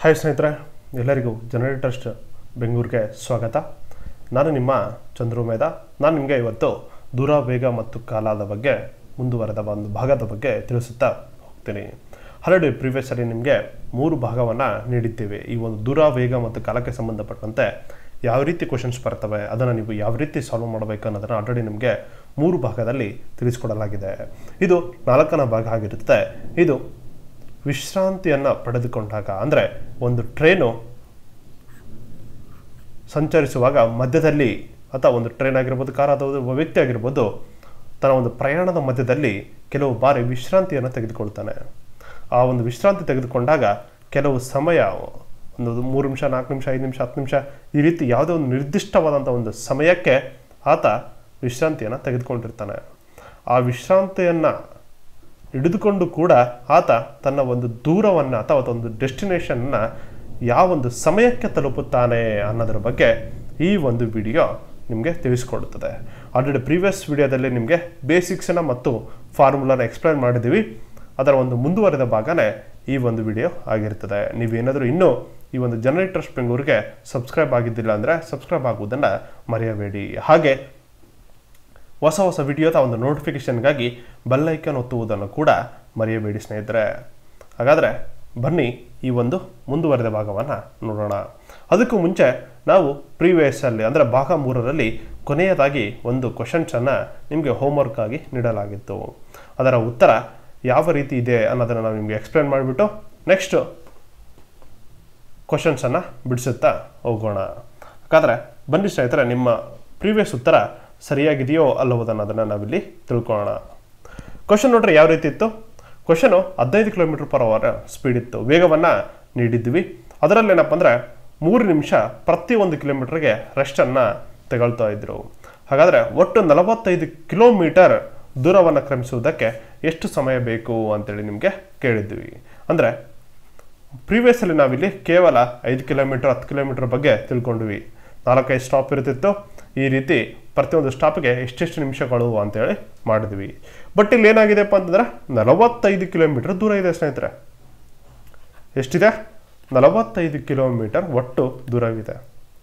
hi ಸ್ನೇಹಿತರೆ ಎಲ್ಲರಿಗೂ generators ಬೆಂಗಳೂರಿಗೆ ಸ್ವಾಗತ ನಾನು ನಿಮ್ಮ ಚಂದ್ರು ಮೇಧ ನಾನು ನಿಮಗೆ ಇವತ್ತು ದೂರ ವೇಗ ಮತ್ತು ಕಾಲದ ಬಗ್ಗೆ ಮುಂದುವರೆದ ಒಂದು ಭಾಗದ ಬಗ್ಗೆ ತಿಳಿಸುತ್ತಾ ಹೋಗ್ತೀನಿ ಆಲ್ರೆಡಿ ಪ್ರೀವಿಯಸ್ಸಲ್ಲಿ ನಿಮಗೆ ಮೂರು ಭಾಗವನ್ನು ನೀಡಿದ್ದೇವೆ ಈ ಒಂದು ದೂರ ವೇಗ ಮತ್ತು ಕಾಲಕ್ಕೆ ಸಂಬಂಧಪಟ್ಟಂತೆ ಯಾವ ರೀತಿ ಕ್ವಶನ್ಸ್ ಬರ್ತವೆ ಅದನ್ನು ನೀವು ಯಾವ ರೀತಿ ಸಾಲ್ವ್ ಮಾಡಬೇಕು ಅನ್ನೋದನ್ನು ಆಲ್ರೆಡಿ ನಿಮಗೆ ಮೂರು ಭಾಗದಲ್ಲಿ ತಿಳಿಸ್ಕೊಡಲಾಗಿದೆ ಇದು ನಾಲ್ಕನೇ ಭಾಗ ಆಗಿರುತ್ತೆ ಇದು ವಿಶ್ರಾಂತಿಯನ್ನು ಪಡೆದುಕೊಂಡಾಗ ಅಂದರೆ ಒಂದು ಟ್ರೈನು ಸಂಚರಿಸುವಾಗ ಮಧ್ಯದಲ್ಲಿ ಅಥವಾ ಒಂದು ಟ್ರೈನ್ ಆಗಿರ್ಬೋದು ಕಾರ್ ಅಥವಾ ಒಬ್ಬ ವ್ಯಕ್ತಿ ಆಗಿರ್ಬೋದು ತನ್ನ ಒಂದು ಪ್ರಯಾಣದ ಮಧ್ಯದಲ್ಲಿ ಕೆಲವು ಬಾರಿ ವಿಶ್ರಾಂತಿಯನ್ನು ತೆಗೆದುಕೊಳ್ತಾನೆ ಆ ಒಂದು ವಿಶ್ರಾಂತಿ ತೆಗೆದುಕೊಂಡಾಗ ಕೆಲವು ಸಮಯ ಒಂದು ಮೂರು ನಿಮಿಷ ನಾಲ್ಕು ನಿಮಿಷ ಐದು ನಿಮಿಷ ಹತ್ತು ನಿಮಿಷ ಈ ರೀತಿ ಯಾವುದೋ ಒಂದು ನಿರ್ದಿಷ್ಟವಾದಂಥ ಒಂದು ಸಮಯಕ್ಕೆ ಆತ ವಿಶ್ರಾಂತಿಯನ್ನು ತೆಗೆದುಕೊಂಡಿರ್ತಾನೆ ಆ ವಿಶ್ರಾಂತಿಯನ್ನು ಹಿಡಿದುಕೊಂಡು ಕೂಡ ಆತ ತನ್ನ ಒಂದು ದೂರವನ್ನು ಅಥವಾ ಒಂದು ಡೆಸ್ಟಿನೇಷನ್ನ ಯಾವೊಂದು ಸಮಯಕ್ಕೆ ತಲುಪುತ್ತಾನೆ ಅನ್ನೋದ್ರ ಬಗ್ಗೆ ಈ ಒಂದು ವಿಡಿಯೋ ನಿಮಗೆ ತಿಳಿಸ್ಕೊಡುತ್ತದೆ ಆಲ್ರೆಡಿ ಪ್ರೀವಿಯಸ್ ವಿಡಿಯೋದಲ್ಲಿ ನಿಮಗೆ ಬೇಸಿಕ್ಸನ್ನು ಮತ್ತು ಫಾರ್ಮುಲಾನ ಎಕ್ಸ್ಪ್ಲೈನ್ ಮಾಡಿದ್ದೀವಿ ಅದರ ಒಂದು ಮುಂದುವರೆದ ಭಾಗನೇ ಈ ಒಂದು ವಿಡಿಯೋ ಆಗಿರ್ತದೆ ನೀವೇನಾದರೂ ಇನ್ನೂ ಈ ಒಂದು ಜನರೇಟರ್ಸ್ ಬೆಂಗಳೂರಿಗೆ ಸಬ್ಸ್ಕ್ರೈಬ್ ಆಗಿದ್ದಿಲ್ಲ ಅಂದರೆ ಸಬ್ಸ್ಕ್ರೈಬ್ ಆಗುವುದನ್ನು ಮರೆಯಬೇಡಿ ಹಾಗೆ ಹೊಸ ಹೊಸ ವಿಡಿಯೋದ ಒಂದು ನೋಟಿಫಿಕೇಷನ್ಗಾಗಿ ಬೆಲ್ಲೈಕನ್ ಒತ್ತುವುದನ್ನು ಕೂಡ ಮರೆಯಬೇಡಿ ಸ್ನೇಹಿತರೆ ಹಾಗಾದರೆ ಬನ್ನಿ ಈ ಒಂದು ಮುಂದುವರೆದ ಭಾಗವನ್ನು ನೋಡೋಣ ಅದಕ್ಕೂ ಮುಂಚೆ ನಾವು ಪ್ರೀವಿಯಸ್ಸಲ್ಲಿ ಅಂದರೆ ಭಾಗ ಮೂರರಲ್ಲಿ ಕೊನೆಯದಾಗಿ ಒಂದು ಕ್ವಶನ್ಸನ್ನು ನಿಮಗೆ ಹೋಮ್ವರ್ಕ್ ಆಗಿ ನೀಡಲಾಗಿತ್ತು ಅದರ ಉತ್ತರ ಯಾವ ರೀತಿ ಇದೆ ಅನ್ನೋದನ್ನು ನಾವು ನಿಮಗೆ ಎಕ್ಸ್ಪ್ಲೇನ್ ಮಾಡಿಬಿಟ್ಟು ನೆಕ್ಸ್ಟು ಕ್ವಶನ್ಸನ್ನು ಬಿಡಿಸುತ್ತಾ ಹೋಗೋಣ ಹಾಗಾದರೆ ಬನ್ನಿ ಸ್ನೇಹಿತರೆ ನಿಮ್ಮ ಪ್ರೀವಿಯಸ್ ಉತ್ತರ ಸರಿಯಾಗಿದೆಯೋ ಅಲ್ಲವೋದನ್ನೋದನ್ನು ನಾವಿಲ್ಲಿ ತಿಳ್ಕೊಳ್ಳೋಣ ಕ್ವಶನ್ ನೋಡ್ರಿ ಯಾವ ರೀತಿ ಇತ್ತು ಕ್ವಶನು ಹದಿನೈದು ಕಿಲೋಮೀಟರ್ ಪರ್ ಅವರ್ ಸ್ಪೀಡ್ ಇತ್ತು ವೇಗವನ್ನು ನೀಡಿದ್ವಿ ಅದರಲ್ಲಿ ಏನಪ್ಪ ಅಂದರೆ ಮೂರು ನಿಮಿಷ ಪ್ರತಿ ಒಂದು ಕಿಲೋಮೀಟರ್ಗೆ ರೆಸ್ಟನ್ನು ತಗೊಳ್ತಾ ಇದ್ರು ಹಾಗಾದರೆ ಒಟ್ಟು ನಲವತ್ತೈದು ಕಿಲೋಮೀಟರ್ ದೂರವನ್ನು ಕ್ರಮಿಸುವುದಕ್ಕೆ ಎಷ್ಟು ಸಮಯ ಬೇಕು ಅಂತೇಳಿ ನಿಮಗೆ ಕೇಳಿದ್ವಿ ಅಂದರೆ ಪ್ರೀವಿಯಸ್ಸಲ್ಲಿ ನಾವಿಲ್ಲಿ ಕೇವಲ ಐದು ಕಿಲೋಮೀಟರ್ ಹತ್ತು ಕಿಲೋಮೀಟರ್ ಬಗ್ಗೆ ತಿಳ್ಕೊಂಡ್ವಿ ನಾಲ್ಕೈದು ಸ್ಟಾಪ್ ಇರ್ತಿತ್ತು ಈ ರೀತಿ ಪ್ರತಿಯೊಂದು ಸ್ಟಾಪ್ಗೆ ಎಷ್ಟೆಷ್ಟು ನಿಮಿಷಗಳು ಅಂತೇಳಿ ಮಾಡಿದ್ವಿ ಬಟ್ ಇಲ್ಲಿ ಏನಾಗಿದೆಪ್ಪ ಅಂತಂದ್ರೆ ನಲವತ್ತೈದು ಕಿಲೋಮೀಟರ್ ದೂರ ಇದೆ ಸ್ನೇಹಿತರೆ ಎಷ್ಟಿದೆ ನಲವತ್ತೈದು ಕಿಲೋಮೀಟರ್ ಒಟ್ಟು ದೂರವಿದೆ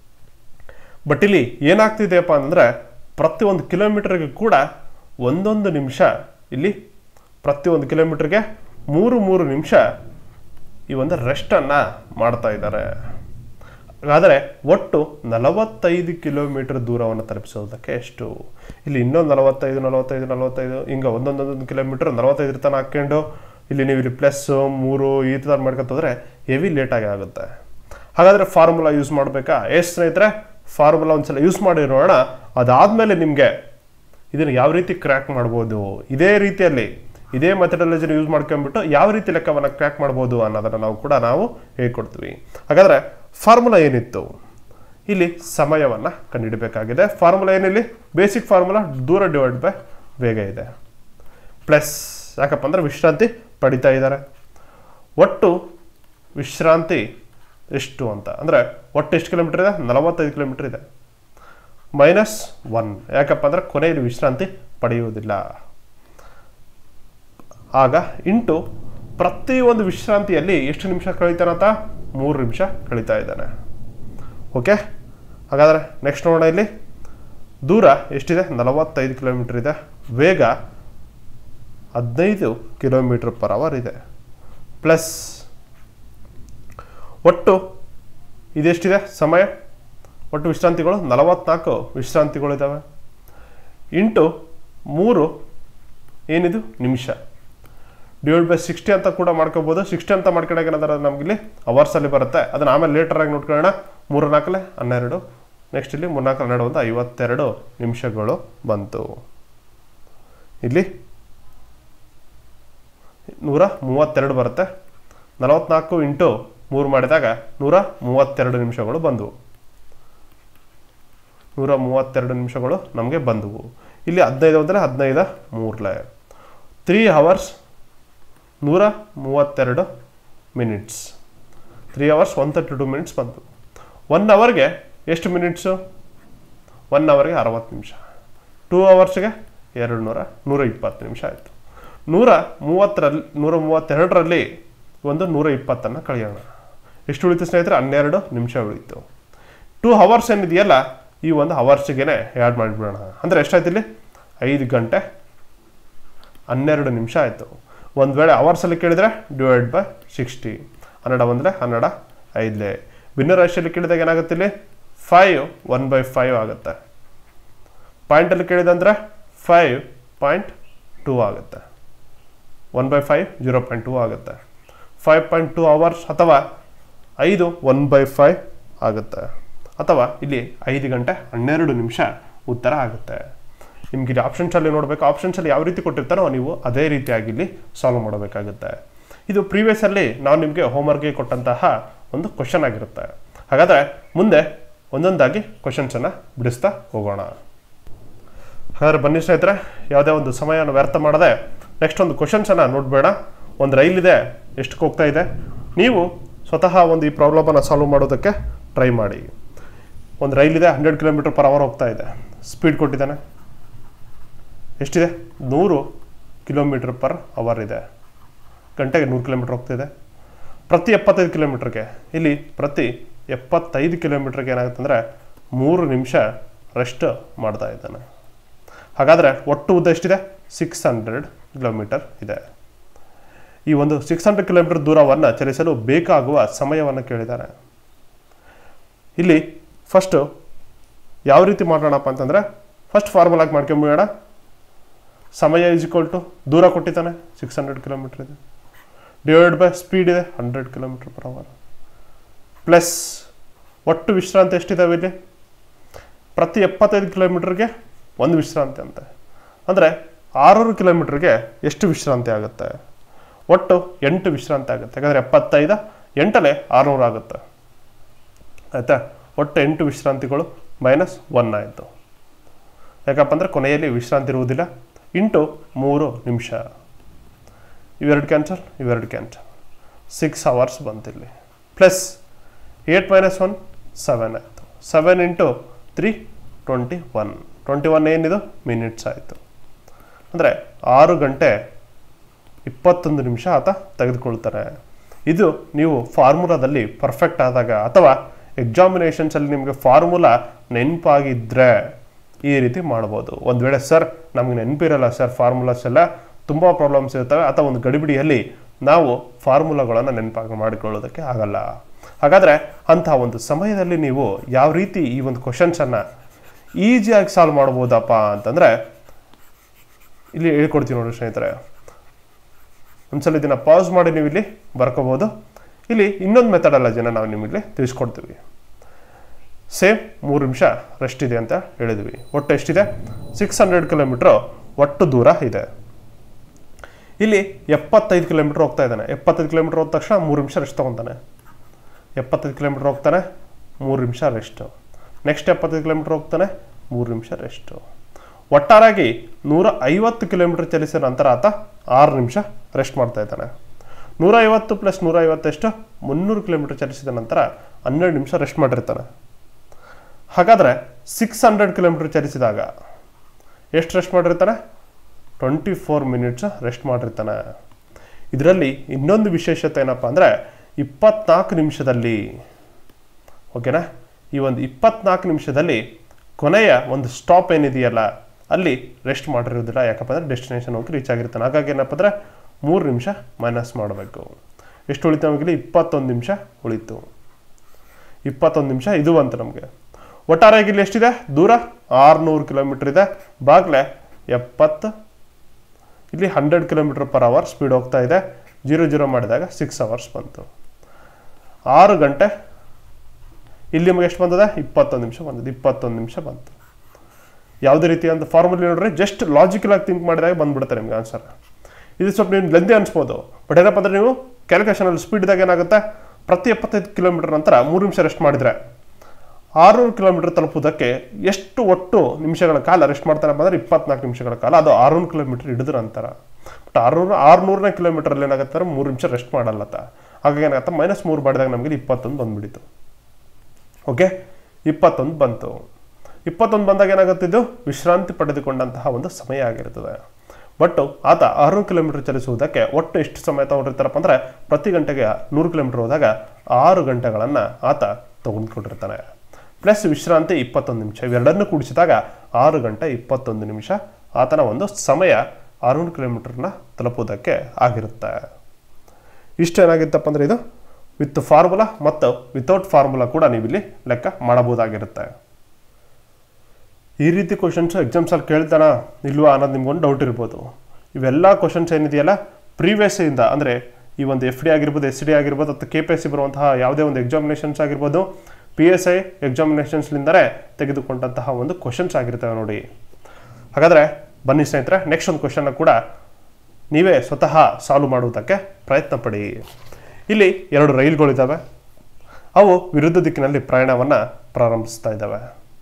ಬಟ್ ಇಲ್ಲಿ ಏನಾಗ್ತಿದೆಯಪ್ಪ ಅಂತಂದರೆ ಪ್ರತಿಯೊಂದು ಕಿಲೋಮೀಟರ್ಗೆ ಕೂಡ ಒಂದೊಂದು ನಿಮಿಷ ಇಲ್ಲಿ ಪ್ರತಿಯೊಂದು ಕಿಲೋಮೀಟರ್ಗೆ ಮೂರು ಮೂರು ನಿಮಿಷ ಈ ಒಂದು ರೆಸ್ಟನ್ನು ಮಾಡ್ತಾ ಇದ್ದಾರೆ ಹಾಗಾದರೆ ಒಟ್ಟು ನಲವತ್ತೈದು ಕಿಲೋಮೀಟರ್ ದೂರವನ್ನು ತಲುಪಿಸೋದಕ್ಕೆ ಎಷ್ಟು ಇಲ್ಲಿ ಇನ್ನೊಂದು ನಲವತ್ತೈದು ನಲವತ್ತೈದು ನಲವತ್ತೈದು ಹಿಂಗೆ ಒಂದೊಂದೊಂದೊಂದು ಕಿಲೋಮೀಟರ್ ನಲವತ್ತೈದು ತನಕ ಹಾಕ್ಕೊಂಡು ಇಲ್ಲಿ ನೀವು ಇಲ್ಲಿ ಪ್ಲಸ್ ಮೂರು ಈ ಥರ ಮಾಡ್ಕೊತಂದ್ರೆ ಹೆವಿ ಲೇಟಾಗಿ ಆಗುತ್ತೆ ಹಾಗಾದರೆ ಫಾರ್ಮುಲಾ ಯೂಸ್ ಮಾಡಬೇಕಾ ಎಷ್ಟು ಸ್ನೇಹಿತರೆ ಫಾರ್ಮುಲಾ ಒಂದ್ಸಲ ಯೂಸ್ ಮಾಡಿರೋಣ ಅದಾದಮೇಲೆ ನಿಮಗೆ ಇದನ್ನು ಯಾವ ರೀತಿ ಕ್ರ್ಯಾಕ್ ಮಾಡ್ಬೋದು ಇದೇ ರೀತಿಯಲ್ಲಿ ಇದೇ ಮೆಥಡಾಲಜಿನ ಯೂಸ್ ಮಾಡ್ಕೊಂಡ್ಬಿಟ್ಟು ಯಾವ ರೀತಿ ಲೆಕ್ಕವನ್ನು ಕ್ರ್ಯಾಕ್ ಮಾಡ್ಬೋದು ಅನ್ನೋದನ್ನು ನಾವು ಕೂಡ ನಾವು ಹೇಳ್ಕೊಡ್ತೀವಿ ಹಾಗಾದರೆ ಫಾರ್ಮುಲಾ ಏನಿತ್ತು ಇಲ್ಲಿ ಸಮಯವನ್ನು ಕಂಡುಹಿಡಬೇಕಾಗಿದೆ ಫಾರ್ಮುಲಾ ಏನಿಲ್ಲಿ ಬೇಸಿಕ್ ಫಾರ್ಮುಲಾ ದೂರ ಡಿವೈಡ್ ಬೈ ವೇಗ ಇದೆ ಪ್ಲಸ್ ಯಾಕಪ್ಪ ಅಂದರೆ ವಿಶ್ರಾಂತಿ ಪಡಿತಾ ಇದ್ದಾರೆ ಒಟ್ಟು ವಿಶ್ರಾಂತಿ ಎಷ್ಟು ಅಂತ ಅಂದರೆ ಒಟ್ಟು ಎಷ್ಟು ಕಿಲೋಮೀಟರ್ ಇದೆ ನಲವತ್ತೈದು ಕಿಲೋಮೀಟರ್ ಇದೆ ಮೈನಸ್ ಒನ್ ಯಾಕಪ್ಪ ಅಂದರೆ ಕೊನೆಯಲ್ಲಿ ವಿಶ್ರಾಂತಿ ಪಡೆಯುವುದಿಲ್ಲ ಆಗ ಇಂಟು ಪ್ರತಿಯೊಂದು ವಿಶ್ರಾಂತಿಯಲ್ಲಿ ಎಷ್ಟು ನಿಮಿಷ ಕಳೀತಾನಂತ ಮೂರು ನಿಮಿಷ ಕಳೀತಾ ಇದ್ದಾನೆ ಓಕೆ ಹಾಗಾದರೆ ನೆಕ್ಸ್ಟ್ ನೋಡೋಣ ಇಲ್ಲಿ ದೂರ ಎಷ್ಟಿದೆ ನಲವತ್ತೈದು ಕಿಲೋಮೀಟರ್ ಇದೆ ವೇಗ ಹದಿನೈದು ಕಿಲೋಮೀಟರ್ ಪರ್ ಅವರ್ ಇದೆ ಪ್ಲಸ್ ಒಟ್ಟು ಇದೆಷ್ಟಿದೆ ಸಮಯ ಒಟ್ಟು ವಿಶ್ರಾಂತಿಗಳು ನಲವತ್ನಾಲ್ಕು ವಿಶ್ರಾಂತಿಗಳಿದ್ದಾವೆ ಇಂಟು ಮೂರು ಏನಿದು ನಿಮಿಷ ಡಿವೈಡ್ ಬೈ ಸಿಕ್ಸ್ಟಿ ಅಂತ ಕೂಡ ಮಾಡ್ಕೋಬೋದು ಸಿಕ್ಸ್ಟಿ ಅಂತ ಮಾಡ್ಕೊಂಡಾಗ ಏನಾದ್ರೆ ನಮಗಿಲ್ಲಿ ಅವರ್ಸಲ್ಲಿ ಬರುತ್ತೆ ಅದನ್ನು ಆಮೇಲೆ ಲೇಟರಾಗಿ ನೋಡ್ಕೊಳ್ಳೋಣ ಮೂರು ನಾಲ್ಕಲೆ ಹನ್ನೆರಡು ನೆಕ್ಸ್ಟ್ ಇಲ್ಲಿ ಮೂರ್ನಾಲ್ಕು ಹನ್ನೆರಡು ಒಂದು ಐವತ್ತೆರಡು ನಿಮಿಷಗಳು ಬಂತು ಇಲ್ಲಿ ನೂರ ಮೂವತ್ತೆರಡು ಬರುತ್ತೆ ನಲವತ್ನಾಲ್ಕು ಇಂಟು ಮೂರು ಮಾಡಿದಾಗ ನೂರ ಮೂವತ್ತೆರಡು ನಿಮಿಷಗಳು ಬಂದವು ನೂರ ಮೂವತ್ತೆರಡು ನಿಮಿಷಗಳು ನಮಗೆ ಬಂದವು ಇಲ್ಲಿ ಹದಿನೈದು ಅಂದರೆ ಹದಿನೈದು ಮೂರಲೆ ತ್ರೀ ಅವರ್ಸ್ ನೂರ ಮೂವತ್ತೆರಡು minutes three hours one thirty two minutes ಬಂತು ಒನ್ ಅವರ್ಗೆ ಎಷ್ಟು ಮಿನಿಟ್ಸು ಒನ್ ಅವರ್ಗೆ ಅರವತ್ತು ನಿಮಿಷ ಟೂ ಅವರ್ಸ್ಗೆ ಎರಡು ನೂರ ನೂರ ಇಪ್ಪತ್ತು ನಿಮಿಷ ಆಯಿತು ನೂರ ಮೂವತ್ತರಲ್ಲಿ ನೂರ ಮೂವತ್ತೆರಡರಲ್ಲಿ ಒಂದು ನೂರ ಇಪ್ಪತ್ತನ್ನು ಕಳೆಯೋಣ ಎಷ್ಟು ಉಳಿತು ಸ್ನೇಹಿತರೆ ಹನ್ನೆರಡು ನಿಮಿಷ ಉಳಿತು ಟೂ ಅವರ್ಸ್ ಏನಿದೆಯಲ್ಲ ಈ ಒಂದು ಅವರ್ಸಿಗೆ ಆ್ಯಡ್ ಮಾಡಿಬಿಡೋಣ ಅಂದರೆ ಎಷ್ಟಾಯ್ತು ಇಲ್ಲಿ ಐದು ಗಂಟೆ ಹನ್ನೆರಡು ನಿಮಿಷ ಆಯಿತು ಒಂದು ವೇಳೆ ಅವರ್ಸಲ್ಲಿ ಕೇಳಿದರೆ ಡಿವೈಡ್ ಬೈ ಸಿಕ್ಸ್ಟಿ ಹನ್ನೆರಡು ಬಂದರೆ ಹನ್ನೆರಡು ಐದಲೇ ಭಿನ್ನರಾಶಿಯಲ್ಲಿ ಕೇಳಿದಾಗ ಏನಾಗುತ್ತೆ ಇಲ್ಲಿ ಫೈವ್ ಒನ್ ಬೈ ಫೈವ್ ಆಗುತ್ತೆ ಪಾಯಿಂಟಲ್ಲಿ ಕೇಳಿದಂದ್ರೆ ಫೈವ್ ಪಾಯಿಂಟ್ ಟೂ ಆಗುತ್ತೆ one by five zero point two ಆಗುತ್ತೆ ಫೈವ್ ಪಾಯಿಂಟ್ ಟೂ ಅವರ್ಸ್ ಅಥವಾ ಐದು ಒನ್ ಬೈ ಫೈವ್ ಆಗುತ್ತೆ ಅಥವಾ ಇಲ್ಲಿ ಐದು ಗಂಟೆ ಹನ್ನೆರಡು ನಿಮಿಷ ಉತ್ತರ ಆಗುತ್ತೆ ನಿಮ್ಗೆ ಇಲ್ಲಿ ಆಪ್ಷನ್ಸಲ್ಲಿ ನೋಡಬೇಕು ಆಪ್ಷನ್ಸಲ್ಲಿ ಯಾವ ರೀತಿ ಕೊಟ್ಟಿರ್ತಾರೋ ನೀವು ಅದೇ ರೀತಿಯಾಗಿ ಇಲ್ಲಿ ಸಾಲ್ವ್ ಮಾಡಬೇಕಾಗುತ್ತೆ ಇದು ಪ್ರೀವಿಯಸ್ಸಲ್ಲಿ ನಾವು ನಿಮಗೆ ಹೋಮ್ವರ್ಕ್ಗೆ ಕೊಟ್ಟಂತಹ ಒಂದು ಕ್ವಶನ್ ಆಗಿರುತ್ತೆ ಹಾಗಾದರೆ ಮುಂದೆ ಒಂದೊಂದಾಗಿ ಕ್ವಶನ್ಸನ್ನು ಬಿಡಿಸ್ತಾ ಹೋಗೋಣ ಹಾಗಾದ್ರೆ ಬನ್ನಿ ಸ್ನೇಹಿತರೆ ಯಾವುದೇ ಒಂದು ಸಮಯವನ್ನು ವ್ಯರ್ಥ ಮಾಡದೆ ನೆಕ್ಸ್ಟ್ ಒಂದು ಕ್ವಶನ್ಸನ್ನು ನೋಡಬೇಡ ಒಂದು ರೈಲ್ ಇದೆ ಎಷ್ಟಕ್ಕೆ ಹೋಗ್ತಾ ಇದೆ ನೀವು ಸ್ವತಃ ಒಂದು ಈ ಪ್ರಾಬ್ಲಮನ್ನು ಸಾಲ್ವ್ ಮಾಡೋದಕ್ಕೆ ಟ್ರೈ ಮಾಡಿ ಒಂದು ರೈಲ್ ಇದೆ ಹಂಡ್ರೆಡ್ ಕಿಲೋಮೀಟರ್ ಪರ್ ಅವರ್ ಹೋಗ್ತಾ ಇದೆ ಸ್ಪೀಡ್ ಕೊಟ್ಟಿದ್ದಾನೆ ಎಷ್ಟಿದೆ ನೂರು ಕಿಲೋಮೀಟರ್ ಪರ್ ಅವರ್ ಇದೆ ಗಂಟೆಗೆ ನೂರು ಕಿಲೋಮೀಟರ್ ಹೋಗ್ತಿದೆ ಪ್ರತಿ ಎಪ್ಪತ್ತೈದು ಕಿಲೋಮೀಟ್ರಿಗೆ ಇಲ್ಲಿ ಪ್ರತಿ ಎಪ್ಪತ್ತೈದು ಕಿಲೋಮೀಟ್ರಿಗೆ ಏನಾಗುತ್ತೆ ಅಂದರೆ ಮೂರು ನಿಮಿಷ ರೆಸ್ಟ್ ಮಾಡ್ತಾ ಇದ್ದಾನೆ ಹಾಗಾದರೆ ಒಟ್ಟು ಉದ್ದ ಎಷ್ಟಿದೆ ಸಿಕ್ಸ್ ಹಂಡ್ರೆಡ್ ಕಿಲೋಮೀಟರ್ ಇದೆ ಈ ಒಂದು ಸಿಕ್ಸ್ ಹಂಡ್ರೆಡ್ ಕಿಲೋಮೀಟರ್ ದೂರವನ್ನು ಚಲಿಸಲು ಬೇಕಾಗುವ ಸಮಯವನ್ನು ಕೇಳಿದ್ದಾರೆ ಇಲ್ಲಿ ಫಸ್ಟು ಯಾವ ರೀತಿ ಮಾಡೋಣಪ್ಪ ಅಂತಂದರೆ ಫಸ್ಟ್ ಫಾರ್ಮುಲಾಗಿ ಮಾಡ್ಕೊಂಬಿಡೋಣ ಸಮಯ ಈಸ್ ಈಕ್ವಲ್ ಟು ದೂರ ಕೊಟ್ಟಿದ್ದಾನೆ ಸಿಕ್ಸ್ ಹಂಡ್ರೆಡ್ ಕಿಲೋಮೀಟರ್ ಇದೆ ಡಿವೈಡ್ ಬೈ ಸ್ಪೀಡ್ ಇದೆ hundred kilometre per hour plus ಒಟ್ಟು ವಿಶ್ರಾಂತಿ ಎಷ್ಟಿದಾವೆ ಇಲ್ಲಿ ಪ್ರತಿ ಎಪ್ಪತ್ತೈದು ಕಿಲೋಮೀಟ್ರಿಗೆ ಒಂದು ವಿಶ್ರಾಂತಿ ಅಂತೆ ಅಂದರೆ ಆರುನೂರು ಕಿಲೋಮೀಟ್ರಿಗೆ ಎಷ್ಟು ವಿಶ್ರಾಂತಿ ಆಗುತ್ತೆ ಒಟ್ಟು ಎಂಟು ವಿಶ್ರಾಂತಿ ಆಗುತ್ತೆ ಯಾಕಂದರೆ ಎಪ್ಪತ್ತೈದು ಎಂಟಲ್ಲೇ ಆರುನೂರು ಆಗುತ್ತೆ ಆಯಿತಾ ಒಟ್ಟು ಎಂಟು ವಿಶ್ರಾಂತಿಗಳು ಮೈನಸ್ ಒನ್ ಆಯಿತು ಯಾಕಪ್ಪ ಅಂದರೆ ಕೊನೆಯಲ್ಲಿ ವಿಶ್ರಾಂತಿ ಇರುವುದಿಲ್ಲ ಇಂಟು ಮೂರು ನಿಮಿಷ ಇವೆರಡು ಕ್ಯಾನ್ಸಲ್ ಇವೆರಡು ಕ್ಯಾನ್ಸಲ್ ಸಿಕ್ಸ್ ಅವರ್ಸ್ ಬಂತಿಲ್ಲಿ plus eight minus one seven ಆಯಿತು seven into three twenty one twenty one ಏನಿದು ಮಿನಿಟ್ಸ್ ಆಯಿತು ಅಂದರೆ ಆರು ಗಂಟೆ ಇಪ್ಪತ್ತೊಂದು ನಿಮಿಷ ಆತ ತೆಗೆದುಕೊಳ್ತಾರೆ ಇದು ನೀವು ಫಾರ್ಮುಲಾದಲ್ಲಿ ಪರ್ಫೆಕ್ಟ್ ಆದಾಗ ಅಥವಾ ಎಕ್ಸಾಮಿನೇಷನ್ಸಲ್ಲಿ ನಿಮಗೆ ಫಾರ್ಮುಲಾ ನೆನಪಾಗಿದ್ದರೆ ಈ ರೀತಿ ಮಾಡ್ಬೋದು ಒಂದು ವೇಳೆ ಸರ್ ನಮಗೆ ನೆನಪಿರಲ್ಲ ಸರ್ ಫಾರ್ಮುಲಾಸ್ ಎಲ್ಲ ತುಂಬ ಪ್ರಾಬ್ಲಮ್ಸ್ ಇರ್ತವೆ ಅಥವಾ ಒಂದು ಗಡಿಬಿಡಿಯಲ್ಲಿ ನಾವು ಫಾರ್ಮುಲಾಗಳನ್ನು ನೆನಪಾಗಿ ಮಾಡಿಕೊಳ್ಳೋದಕ್ಕೆ ಆಗಲ್ಲ ಹಾಗಾದರೆ ಅಂತಹ ಒಂದು ಸಮಯದಲ್ಲಿ ನೀವು ಯಾವ ರೀತಿ ಈ ಒಂದು ಕ್ವಶನ್ಸನ್ನು ಈಸಿಯಾಗಿ ಸಾಲ್ವ್ ಮಾಡ್ಬೋದಪ್ಪ ಅಂತಂದರೆ ಇಲ್ಲಿ ಹೇಳ್ಕೊಡ್ತೀನಿ ನೋಡಿ ಸ್ನೇಹಿತರೆ ಒಂದ್ಸಲ ಇದನ್ನು ಪಾಸ್ ಮಾಡಿ ನೀವು ಇಲ್ಲಿ ಬರ್ಕೋಬೋದು ಇಲ್ಲಿ ಇನ್ನೊಂದು ಮೆಥಡಾಲಜಿನ ನಾವು ನಿಮಗೆ ತಿಳಿಸ್ಕೊಡ್ತೀವಿ ಸೇಮ್ ಮೂರು ನಿಮಿಷ ರೆಸ್ಟ್ ಇದೆ ಅಂತ ಹೇಳಿದ್ವಿ ಒಟ್ಟು ಎಷ್ಟಿದೆ ಸಿಕ್ಸ್ ಹಂಡ್ರೆಡ್ ಕಿಲೋಮೀಟ್ರು ಒಟ್ಟು ದೂರ ಇದೆ ಇಲ್ಲಿ ಎಪ್ಪತ್ತೈದು ಕಿಲೋಮೀಟ್ರ್ ಹೋಗ್ತಾ ಇದ್ದಾನೆ ಎಪ್ಪತ್ತೈದು ಕಿಲೋಮೀಟ್ರ್ ಹೋದ ತಕ್ಷಣ ಮೂರು ನಿಮಿಷ ರೆಸ್ಟ್ ತೊಗೊತಾನೆ ಎಪ್ಪತ್ತೈದು ಕಿಲೋಮೀಟ್ರ್ ಹೋಗ್ತಾನೆ ಮೂರು ನಿಮಿಷ ರೆಸ್ಟು ನೆಕ್ಸ್ಟ್ ಎಪ್ಪತ್ತೈದು ಕಿಲೋಮೀಟ್ರ್ ಹೋಗ್ತಾನೆ ಮೂರು ನಿಮಿಷ ರೆಸ್ಟು ಒಟ್ಟಾರಾಗಿ ನೂರ ಐವತ್ತು ಕಿಲೋಮೀಟ್ರ್ ಚಲಿಸಿದ ನಂತರ ಆತ ಆರು ನಿಮಿಷ ರೆಸ್ಟ್ ಮಾಡ್ತಾ ಇದ್ದಾನೆ ನೂರ ಐವತ್ತು ಪ್ಲಸ್ ನೂರ ಐವತ್ತೆಷ್ಟು ಮುನ್ನೂರು ಕಿಲೋಮೀಟ್ರ್ ಚಲಿಸಿದ ನಂತರ ಹನ್ನೆರಡು ನಿಮಿಷ ರೆಸ್ಟ್ ಮಾಡಿರ್ತಾನೆ ಹಾಗಾದರೆ ಸಿಕ್ಸ್ ಹಂಡ್ರೆಡ್ ಕಿಲೋಮೀಟ್ರ್ ಚಲಿಸಿದಾಗ ಎಷ್ಟು ರೆಸ್ಟ್ ಮಾಡಿರ್ತಾನೆ ಟ್ವೆಂಟಿ ಫೋರ್ ಮಿನಿಟ್ಸ್ ರೆಸ್ಟ್ ಮಾಡಿರ್ತಾನೆ ಇದರಲ್ಲಿ ಇನ್ನೊಂದು ವಿಶೇಷತೆ ಏನಪ್ಪ ಅಂದರೆ ಇಪ್ಪತ್ನಾಲ್ಕು ನಿಮಿಷದಲ್ಲಿ ಓಕೆನಾ ಈ ಒಂದು ಇಪ್ಪತ್ನಾಲ್ಕು ನಿಮಿಷದಲ್ಲಿ ಕೊನೆಯ ಒಂದು ಸ್ಟಾಪ್ ಏನಿದೆಯಲ್ಲ ಅಲ್ಲಿ ರೆಸ್ಟ್ ಮಾಡಿರೋದಿಲ್ಲ ಯಾಕಪ್ಪ ಅಂದರೆ ಡೆಸ್ಟಿನೇಷನ್ ಹೋಗಿ ರೀಚ್ ಆಗಿರ್ತಾನೆ ಹಾಗಾಗಿ ಏನಪ್ಪ ಅಂದರೆ ಮೂರು ನಿಮಿಷ ಮೈನಸ್ ಮಾಡಬೇಕು ಎಷ್ಟು ಉಳಿತು ನಮಗೆ ಇಪ್ಪತ್ತೊಂದು ನಿಮಿಷ ಉಳಿತು ಇಪ್ಪತ್ತೊಂದು ನಿಮಿಷ ಇದು ಅಂತ ನಮಗೆ ಒಟ್ಟಾರೆಯಾಗಿ ಇಲ್ಲಿ ಎಷ್ಟಿದೆ ದೂರ ಆರುನೂರು ಕಿಲೋಮೀಟರ್ ಇದೆ ಬಾಗ್ಲೆ ಎಪ್ಪತ್ತು ಇಲ್ಲಿ hundred kilometre per hour speed ಹೋಗ್ತಾ ಇದೆ ಜೀರೋ ಜೀರೋ ಮಾಡಿದಾಗ ಸಿಕ್ಸ್ ಅವರ್ಸ್ ಬಂತು ಆರು ಗಂಟೆ ಇಲ್ಲಿ ನಮಗೆ ಎಷ್ಟು ಬಂದಿದೆ ಇಪ್ಪತ್ತೊಂದು ನಿಮಿಷ ಬಂದಿದೆ ಇಪ್ಪತ್ತೊಂದು ನಿಮಿಷ ಬಂತು ಯಾವುದೇ ರೀತಿ ಒಂದು ಫಾರ್ಮುಲಿ ನೋಡ್ರಿ ಜಸ್ಟ್ ಲಾಜಿಕಲ್ ಆಗಿ ಥಿಂಕ್ ಮಾಡಿದಾಗ ಬಂದ್ಬಿಡುತ್ತೆ ನಿಮ್ಗೆ ಆನ್ಸರ್ ಇದು ಸ್ವಲ್ಪ ನೀವು ಲೆಂದಿ ಅನ್ಸ್ಬೋದು ಬಟ್ ಏನಪ್ಪ ಅಂದರೆ ನೀವು ಕ್ಯಾಲ್ಕುಲೇಷನಲ್ಲಿ ಸ್ಪೀಡ್ದಾಗ ಏನಾಗುತ್ತೆ ಪ್ರತಿ ಎಪ್ಪತ್ತೈದು ಕಿಲೋಮೀಟರ್ ನಂತರ ಮೂರು ನಿಮಿಷ ರೆಸ್ಟ್ ಮಾಡಿದರೆ ಆರುನೂರು ಕಿಲೋಮೀಟರ್ ತಲುಪುವುದಕ್ಕೆ ಎಷ್ಟು ಒಟ್ಟು ನಿಮಿಷಗಳ ಕಾಲ ರೆಸ್ಟ್ ಮಾಡ್ತಾರಪ್ಪ ಅಂದರೆ ಇಪ್ಪತ್ನಾಲ್ಕು ನಿಮಿಷಗಳ ಕಾಲ ಅದು ಆರುನೂರು ಕಿಲೋಮೀಟರ್ ಹಿಡಿದ್ರ ನಂತರ ಬಟ್ ಆರುನೂರು ಆರುನೂರನೇ ಕಿಲೋಮೀಟರಲ್ಲಿ ಏನಾಗುತ್ತೆ ಅಂದ್ರೆ ಮೂರು ನಿಮಿಷ ರೆಸ್ಟ್ ಮಾಡಲ್ಲತ್ತ ಹಾಗಾಗಿ ಏನಾಗುತ್ತೆ ಮೈನಸ್ ಮೂರು ಮಾಡಿದಾಗ ನಮಗೆ ಇಪ್ಪತ್ತೊಂದು ಬಂದ್ಬಿಡಿತು ಓಕೆ ಇಪ್ಪತ್ತೊಂದು ಬಂತು ಇಪ್ಪತ್ತೊಂದು ಬಂದಾಗ ಏನಾಗುತ್ತೆ ಇದು ವಿಶ್ರಾಂತಿ ಪಡೆದುಕೊಂಡಂತಹ ಒಂದು ಸಮಯ ಆಗಿರ್ತದೆ ಒಟ್ಟು ಆತ ಆರುನೂರು ಕಿಲೋಮೀಟರ್ ಚಲಿಸುವುದಕ್ಕೆ ಒಟ್ಟು ಎಷ್ಟು ಸಮಯ ತಗೊಂಡಿರ್ತಾರಪ್ಪ ಅಂದರೆ ಪ್ರತಿ ಗಂಟೆಗೆ ನೂರು ಕಿಲೋಮೀಟರ್ ಹೋದಾಗ ಆರು ಗಂಟೆಗಳನ್ನು ಆತ ತೆಗೆದುಕೊಂಡಿರ್ತಾನೆ ಪ್ಲಸ್ ವಿಶ್ರಾಂತಿ ಇಪ್ಪತ್ತೊಂದು ನಿಮಿಷ ಇವೆರಡನ್ನು ಕೂಡಿಸಿದಾಗ ಆರು ಗಂಟೆ ಇಪ್ಪತ್ತೊಂದು ನಿಮಿಷ ಆತನ ಒಂದು ಸಮಯ ಆರುನೂರು ಕಿಲೋಮೀಟರ್ನ ತಲುಪುವುದಕ್ಕೆ ಆಗಿರುತ್ತೆ ಇಷ್ಟು ಏನಾಗಿತ್ತಪ್ಪ ಅಂದರೆ ಇದು ವಿತ್ ಫಾರ್ಮುಲಾ ಮತ್ತು ವಿತೌಟ್ ಫಾರ್ಮುಲಾ ಕೂಡ ನೀವು ಇಲ್ಲಿ ಲೆಕ್ಕ ಮಾಡಬಹುದಾಗಿರುತ್ತೆ ಈ ರೀತಿ ಕ್ವಶನ್ಸ್ ಎಕ್ಸಾಮ್ಸಲ್ಲಿ ಕೇಳ್ತಾನ ಇಲ್ವಾ ಅನ್ನೋದು ನಿಮ್ಗೊಂದು ಡೌಟ್ ಇರ್ಬೋದು ಇವೆಲ್ಲ ಕ್ವಶನ್ಸ್ ಏನಿದೆಯಲ್ಲ ಪ್ರೀವಿಯಸ್ ಇಂದ ಅಂದರೆ ಈ ಒಂದು ಎಫ್ ಡಿ ಆಗಿರ್ಬೋದು ಎಸ್ ಡಿ ಆಗಿರ್ಬೋದು ಅಥವಾ ಕೆ ಪಿ ಎಸ್ ಸಿ ಬರುವಂತಹ ಯಾವುದೇ ಒಂದು ಎಕ್ಸಾಮಿನೇಷನ್ಸ್ ಆಗಿರ್ಬೋದು ಪಿ ಎಸ್ ಐ ಎಕ್ಸಾಮಿನೇಷನ್ಸ್ಲಿಂದಲೇ ತೆಗೆದುಕೊಂಡಂತಹ ಒಂದು ಕ್ವಶನ್ಸ್ ಆಗಿರ್ತವೆ ನೋಡಿ ಹಾಗಾದರೆ ಬನ್ನಿ ಸ್ನೇಹಿತರೆ ನೆಕ್ಸ್ಟ್ ಒಂದು ಕ್ವಶನ್ನ ಕೂಡ ನೀವೇ ಸ್ವತಃ ಸಾಲ್ವ್ ಮಾಡುವುದಕ್ಕೆ ಪ್ರಯತ್ನ ಪಡಿ ಇಲ್ಲಿ ಎರಡು ರೈಲುಗಳಿದ್ದಾವೆ ಅವು ವಿರುದ್ಧ ದಿಕ್ಕಿನಲ್ಲಿ ಪ್ರಯಾಣವನ್ನು ಪ್ರಾರಂಭಿಸ್ತಾ ಇದ್ದಾವೆ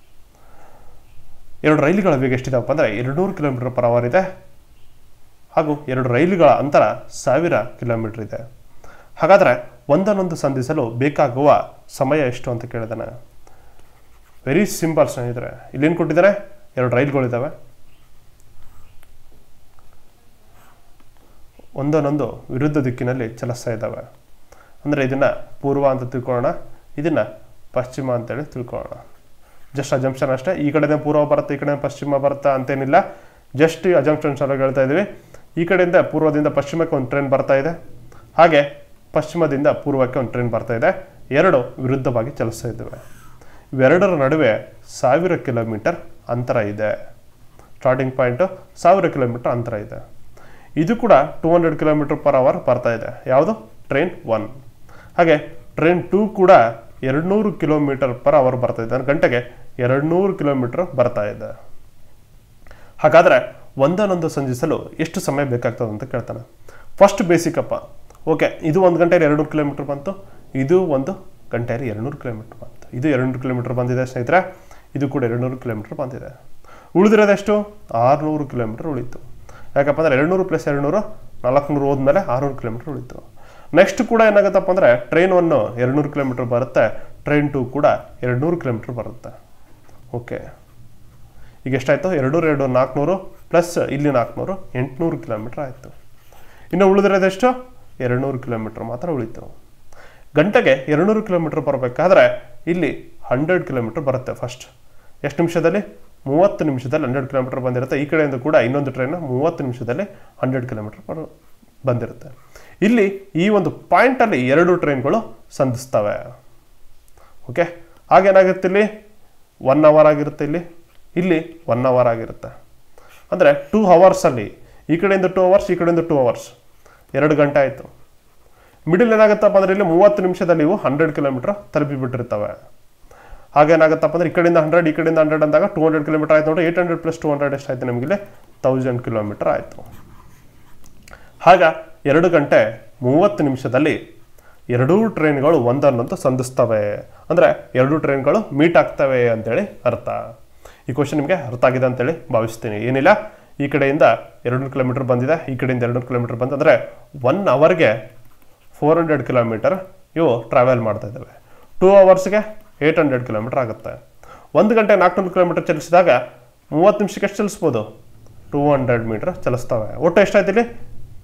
ಎರಡು ರೈಲುಗಳ ವೇಗ ಎಷ್ಟಿದಾವಪ್ಪ ಅಂದರೆ ಎರಡುನೂರು ಕಿಲೋಮೀಟರ್ ಪರ್ ಅವರ್ ಇದೆ ಹಾಗೂ ಎರಡು ರೈಲುಗಳ ಅಂತರ ಸಾವಿರ ಕಿಲೋಮೀಟರ್ ಇದೆ ಹಾಗಾದರೆ ಒಂದನ್ನೊಂದು ಸಂಧಿಸಲು ಬೇಕಾಗುವ ಸಮಯ ಎಷ್ಟು ಅಂತ ಕೇಳಿದಾನೆ ವೆರಿ ಸಿಂಪಲ್ ಸ್ನೇಹಿತರೆ ಇಲ್ಲೇನು ಕೊಟ್ಟಿದ್ದಾರೆ ಎರಡು ರೈಲುಗಳಿದ್ದಾವೆ ಒಂದನ್ನೊಂದು ವಿರುದ್ಧ ದಿಕ್ಕಿನಲ್ಲಿ ಚಲಿಸ್ತಾ ಇದ್ದಾವೆ ಅಂದರೆ ಇದನ್ನು ಪೂರ್ವ ಅಂತ ತಿಳ್ಕೊಳ್ಳೋಣ ಇದನ್ನು ಪಶ್ಚಿಮ ಅಂತೇಳಿ ತಿಳ್ಕೊಳ್ಳೋಣ ಜಸ್ಟ್ ಅಜಂಪ್ಷನ್ ಅಷ್ಟೇ ಈ ಕಡೆನೇ ಪೂರ್ವ ಬರುತ್ತೆ ಈ ಕಡೆ ಪಶ್ಚಿಮ ಬರುತ್ತಾ ಅಂತೇನಿಲ್ಲ ಜಸ್ಟ್ ಅಜಂಪ್ಷನ್ಸ್ ಎಲ್ಲ ಹೇಳ್ತಾ ಇದ್ದೀವಿ ಈ ಕಡೆಯಿಂದ ಪೂರ್ವದಿಂದ ಪಶ್ಚಿಮಕ್ಕೆ ಒಂದು ಟ್ರೈನ್ ಬರ್ತಾ ಇದೆ ಹಾಗೆ ಪಶ್ಚಿಮದಿಂದ ಪೂರ್ವಕ್ಕೆ ಒಂದು ಟ್ರೈನ್ ಬರ್ತಾ ಇದೆ ಎರಡು ವಿರುದ್ಧವಾಗಿ ಚಲಿಸ್ತಾ ಇದ್ದಾವೆ ಇವೆರಡರ ನಡುವೆ ಸಾವಿರ ಕಿಲೋಮೀಟರ್ ಅಂತರ ಇದೆ ಸ್ಟಾರ್ಟಿಂಗ್ ಪಾಯಿಂಟು ಸಾವಿರ ಕಿಲೋಮೀಟರ್ ಅಂತರ ಇದೆ ಇದು ಕೂಡ two hundred kilometre per hour ಬರ್ತಾ ಇದೆ ಯಾವುದು ಟ್ರೈನ್ ಒನ್ ಹಾಗೆ ಟ್ರೈನ್ ಟೂ ಕೂಡ ಎರಡುನೂರು ಕಿಲೋಮೀಟರ್ ಪರ್ ಅವರ್ ಬರ್ತಾ ಇದೆ ಅಂದ್ರೆ ಗಂಟೆಗೆ ಎರಡುನೂರು ಕಿಲೋಮೀಟರ್ ಬರ್ತಾ ಇದೆ ಹಾಗಾದರೆ ಒಂದನ್ನೊಂದು ಸಂಧಿಸಲು ಎಷ್ಟು ಸಮಯ ಬೇಕಾಗ್ತದೆ ಅಂತ ಕೇಳ್ತಾನೆ ಫಸ್ಟ್ ಬೇಸಿಕ್ ಅಪ್ಪ ಓಕೆ ಇದು ಒಂದು ಗಂಟೆಯಲ್ಲಿ ಎರಡುನೂರು ಕಿಲೋಮೀಟರ್ ಬಂತು ಇದು ಒಂದು ಗಂಟೆಯಲ್ಲಿ ಎರಡುನೂರು ಕಿಲೋಮೀಟರ್ ಬಂತು ಇದು ಎರಡುನೂರು ಕಿಲೋಮೀಟರ್ ಬಂದಿದೆ ಸ್ನೇಹಿತರೆ ಇದು ಕೂಡ ಎರಡುನೂರು ಕಿಲೋಮೀಟರ್ ಬಂದಿದೆ ಉಳಿದಿರೋದೆಷ್ಟು ಆರುನೂರು ಕಿಲೋಮೀಟರ್ ಉಳಿತು ಯಾಕಪ್ಪ ಅಂದರೆ ಎರಡುನೂರು ಪ್ಲಸ್ ಎರಡುನೂರು ನಾಲ್ಕುನೂರು ಹೋದ್ಮೇಲೆ ಆರುನೂರು ಕಿಲೋಮೀಟರ್ ಉಳಿತು ನೆಕ್ಸ್ಟ್ ಕೂಡ ಏನಾಗುತ್ತಪ್ಪ ಅಂದರೆ ಟ್ರೈನ್ ಒನ್ನು ಎರಡುನೂರು ಕಿಲೋಮೀಟರ್ ಬರುತ್ತೆ ಟ್ರೈನ್ ಟು ಕೂಡ ಎರಡುನೂರು ಕಿಲೋಮೀಟರ್ ಬರುತ್ತೆ ಓಕೆ ಈಗ ಎಷ್ಟಾಯಿತು ಎರಡೂರು ಎರಡು ನಾಲ್ಕುನೂರು ಪ್ಲಸ್ ಇಲ್ಲಿ ನಾಲ್ಕುನೂರು ಎಂಟುನೂರು ಕಿಲೋಮೀಟರ್ ಆಯಿತು ಇನ್ನು ಉಳಿದಿರೋದೆಷ್ಟು ಎರಡುನೂರು ಕಿಲೋಮೀಟರ್ ಮಾತ್ರ ಉಳಿತು ಗಂಟೆಗೆ ಎರಡುನೂರು ಕಿಲೋಮೀಟರ್ ಬರಬೇಕಾದ್ರೆ ಇಲ್ಲಿ ಹಂಡ್ರೆಡ್ ಕಿಲೋಮೀಟರ್ ಬರುತ್ತೆ ಫಸ್ಟ್ ಎಷ್ಟು ನಿಮಿಷದಲ್ಲಿ ಮೂವತ್ತು ನಿಮಿಷದಲ್ಲಿ ಹಂಡ್ರೆಡ್ ಕಿಲೋಮೀಟರ್ ಬಂದಿರುತ್ತೆ ಈ ಕಡೆಯಿಂದ ಕೂಡ ಇನ್ನೊಂದು ಟ್ರೈನ್ ಮೂವತ್ತು ನಿಮಿಷದಲ್ಲಿ ಹಂಡ್ರೆಡ್ ಕಿಲೋಮೀಟರ್ ಬರ್ ಬಂದಿರುತ್ತೆ ಇಲ್ಲಿ ಈ ಒಂದು ಪಾಯಿಂಟಲ್ಲಿ ಎರಡು ಟ್ರೈನ್ಗಳು ಸಂಧಿಸ್ತವೆ ಓಕೆ ಹಾಗೇನಾಗುತ್ತೆ ಇಲ್ಲಿ ಒನ್ ಅವರ್ ಆಗಿರುತ್ತೆ ಇಲ್ಲಿ ಇಲ್ಲಿ ಒನ್ ಅವರ್ ಆಗಿರುತ್ತೆ ಅಂದರೆ ಟೂ ಅವರ್ಸಲ್ಲಿ ಈ ಕಡೆಯಿಂದ ಟೂ ಅವರ್ಸ್ ಈ ಕಡೆಯಿಂದ ಟೂ ಅವರ್ಸ್ ಎರಡು ಗಂಟೆ ಆಯಿತು ಮಿಡಿಲ್ ಏನಾಗುತ್ತಪ್ಪ ಅಂದರೆ ಇಲ್ಲಿ ಮೂವತ್ತು ನಿಮಿಷದಲ್ಲಿ ಇವು ಹಂಡ್ರೆಡ್ ಕಿಲೋಮೀಟರ್ ತಲುಪಿಬಿಟ್ಟಿರ್ತವೆ ಹಾಗೇನಾಗುತ್ತಪ್ಪ ಅಂದರೆ ಈ ಕಡೆಯಿಂದ ಹಂಡ್ರೆಡ್ ಈ ಕಡೆಯಿಂದ ಹಂಡ್ರೆಡ್ ಅಂದಾಗ ಟೂ ಹಂಡ್ರೆಡ್ ಕಿಲೋಮೀಟರ್ ಆಯ್ತು ನೋಡಿ eight hundred plus two hundred ಎಷ್ಟಾಯ್ತು ನಮಗಿಲ್ಲಿ ತೌಸಂಡ್ ಕಿಲೋಮೀಟರ್ ಆಯಿತು ಆಗ ಎರಡು ಗಂಟೆ ಮೂವತ್ತು ನಿಮಿಷದಲ್ಲಿ ಎರಡೂ ಟ್ರೈನ್ಗಳು ಒಂದನ್ನೊಂದು ಸಂಧಿಸ್ತವೆ ಅಂದರೆ ಎರಡೂ ಟ್ರೈನ್ಗಳು ಮೀಟ್ ಆಗ್ತವೆ ಅಂತೇಳಿ ಅರ್ಥ ಈ ಕ್ವಶನ್ ನಿಮಗೆ ಅರ್ಥ ಆಗಿದೆ ಅಂತೇಳಿ ಭಾವಿಸ್ತೀನಿ ಏನಿಲ್ಲ ಈ ಕಡೆಯಿಂದ ಎರಡು ಕಿಲೋಮೀಟರ್ ಬಂದಿದೆ ಈ ಕಡೆಯಿಂದ ಎರಡು ಕಿಲೋಮೀಟರ್ ಬಂತು ಅಂದರೆ ಒನ್ ಅವರ್ಗೆ ಫೋರ್ ಹಂಡ್ರೆಡ್ ಕಿಲೋಮೀಟರ್ ಇವು ಟ್ರಾವೆಲ್ ಮಾಡ್ತಾ ಇದ್ದಾವೆ ಟೂ ಅವರ್ಸ್ಗೆ ಏಯ್ಟ್ ಹಂಡ್ರೆಡ್ ಕಿಲೋಮೀಟರ್ ಆಗುತ್ತೆ ಒಂದು ಗಂಟೆ ನಾಲ್ಕುನೂರು ಕಿಲೋಮೀಟರ್ ಚಲಿಸಿದಾಗ ಮೂವತ್ತು ನಿಮಿಷಕ್ಕೆ ಎಷ್ಟು ಚಲಿಸ್ಬೋದು ಟೂ ಹಂಡ್ರೆಡ್ ಮೀಟರ್ ಚಲಿಸ್ತವೆ ಒಟ್ಟು ಎಷ್ಟಾಯ್ತು ಇಲ್ಲಿ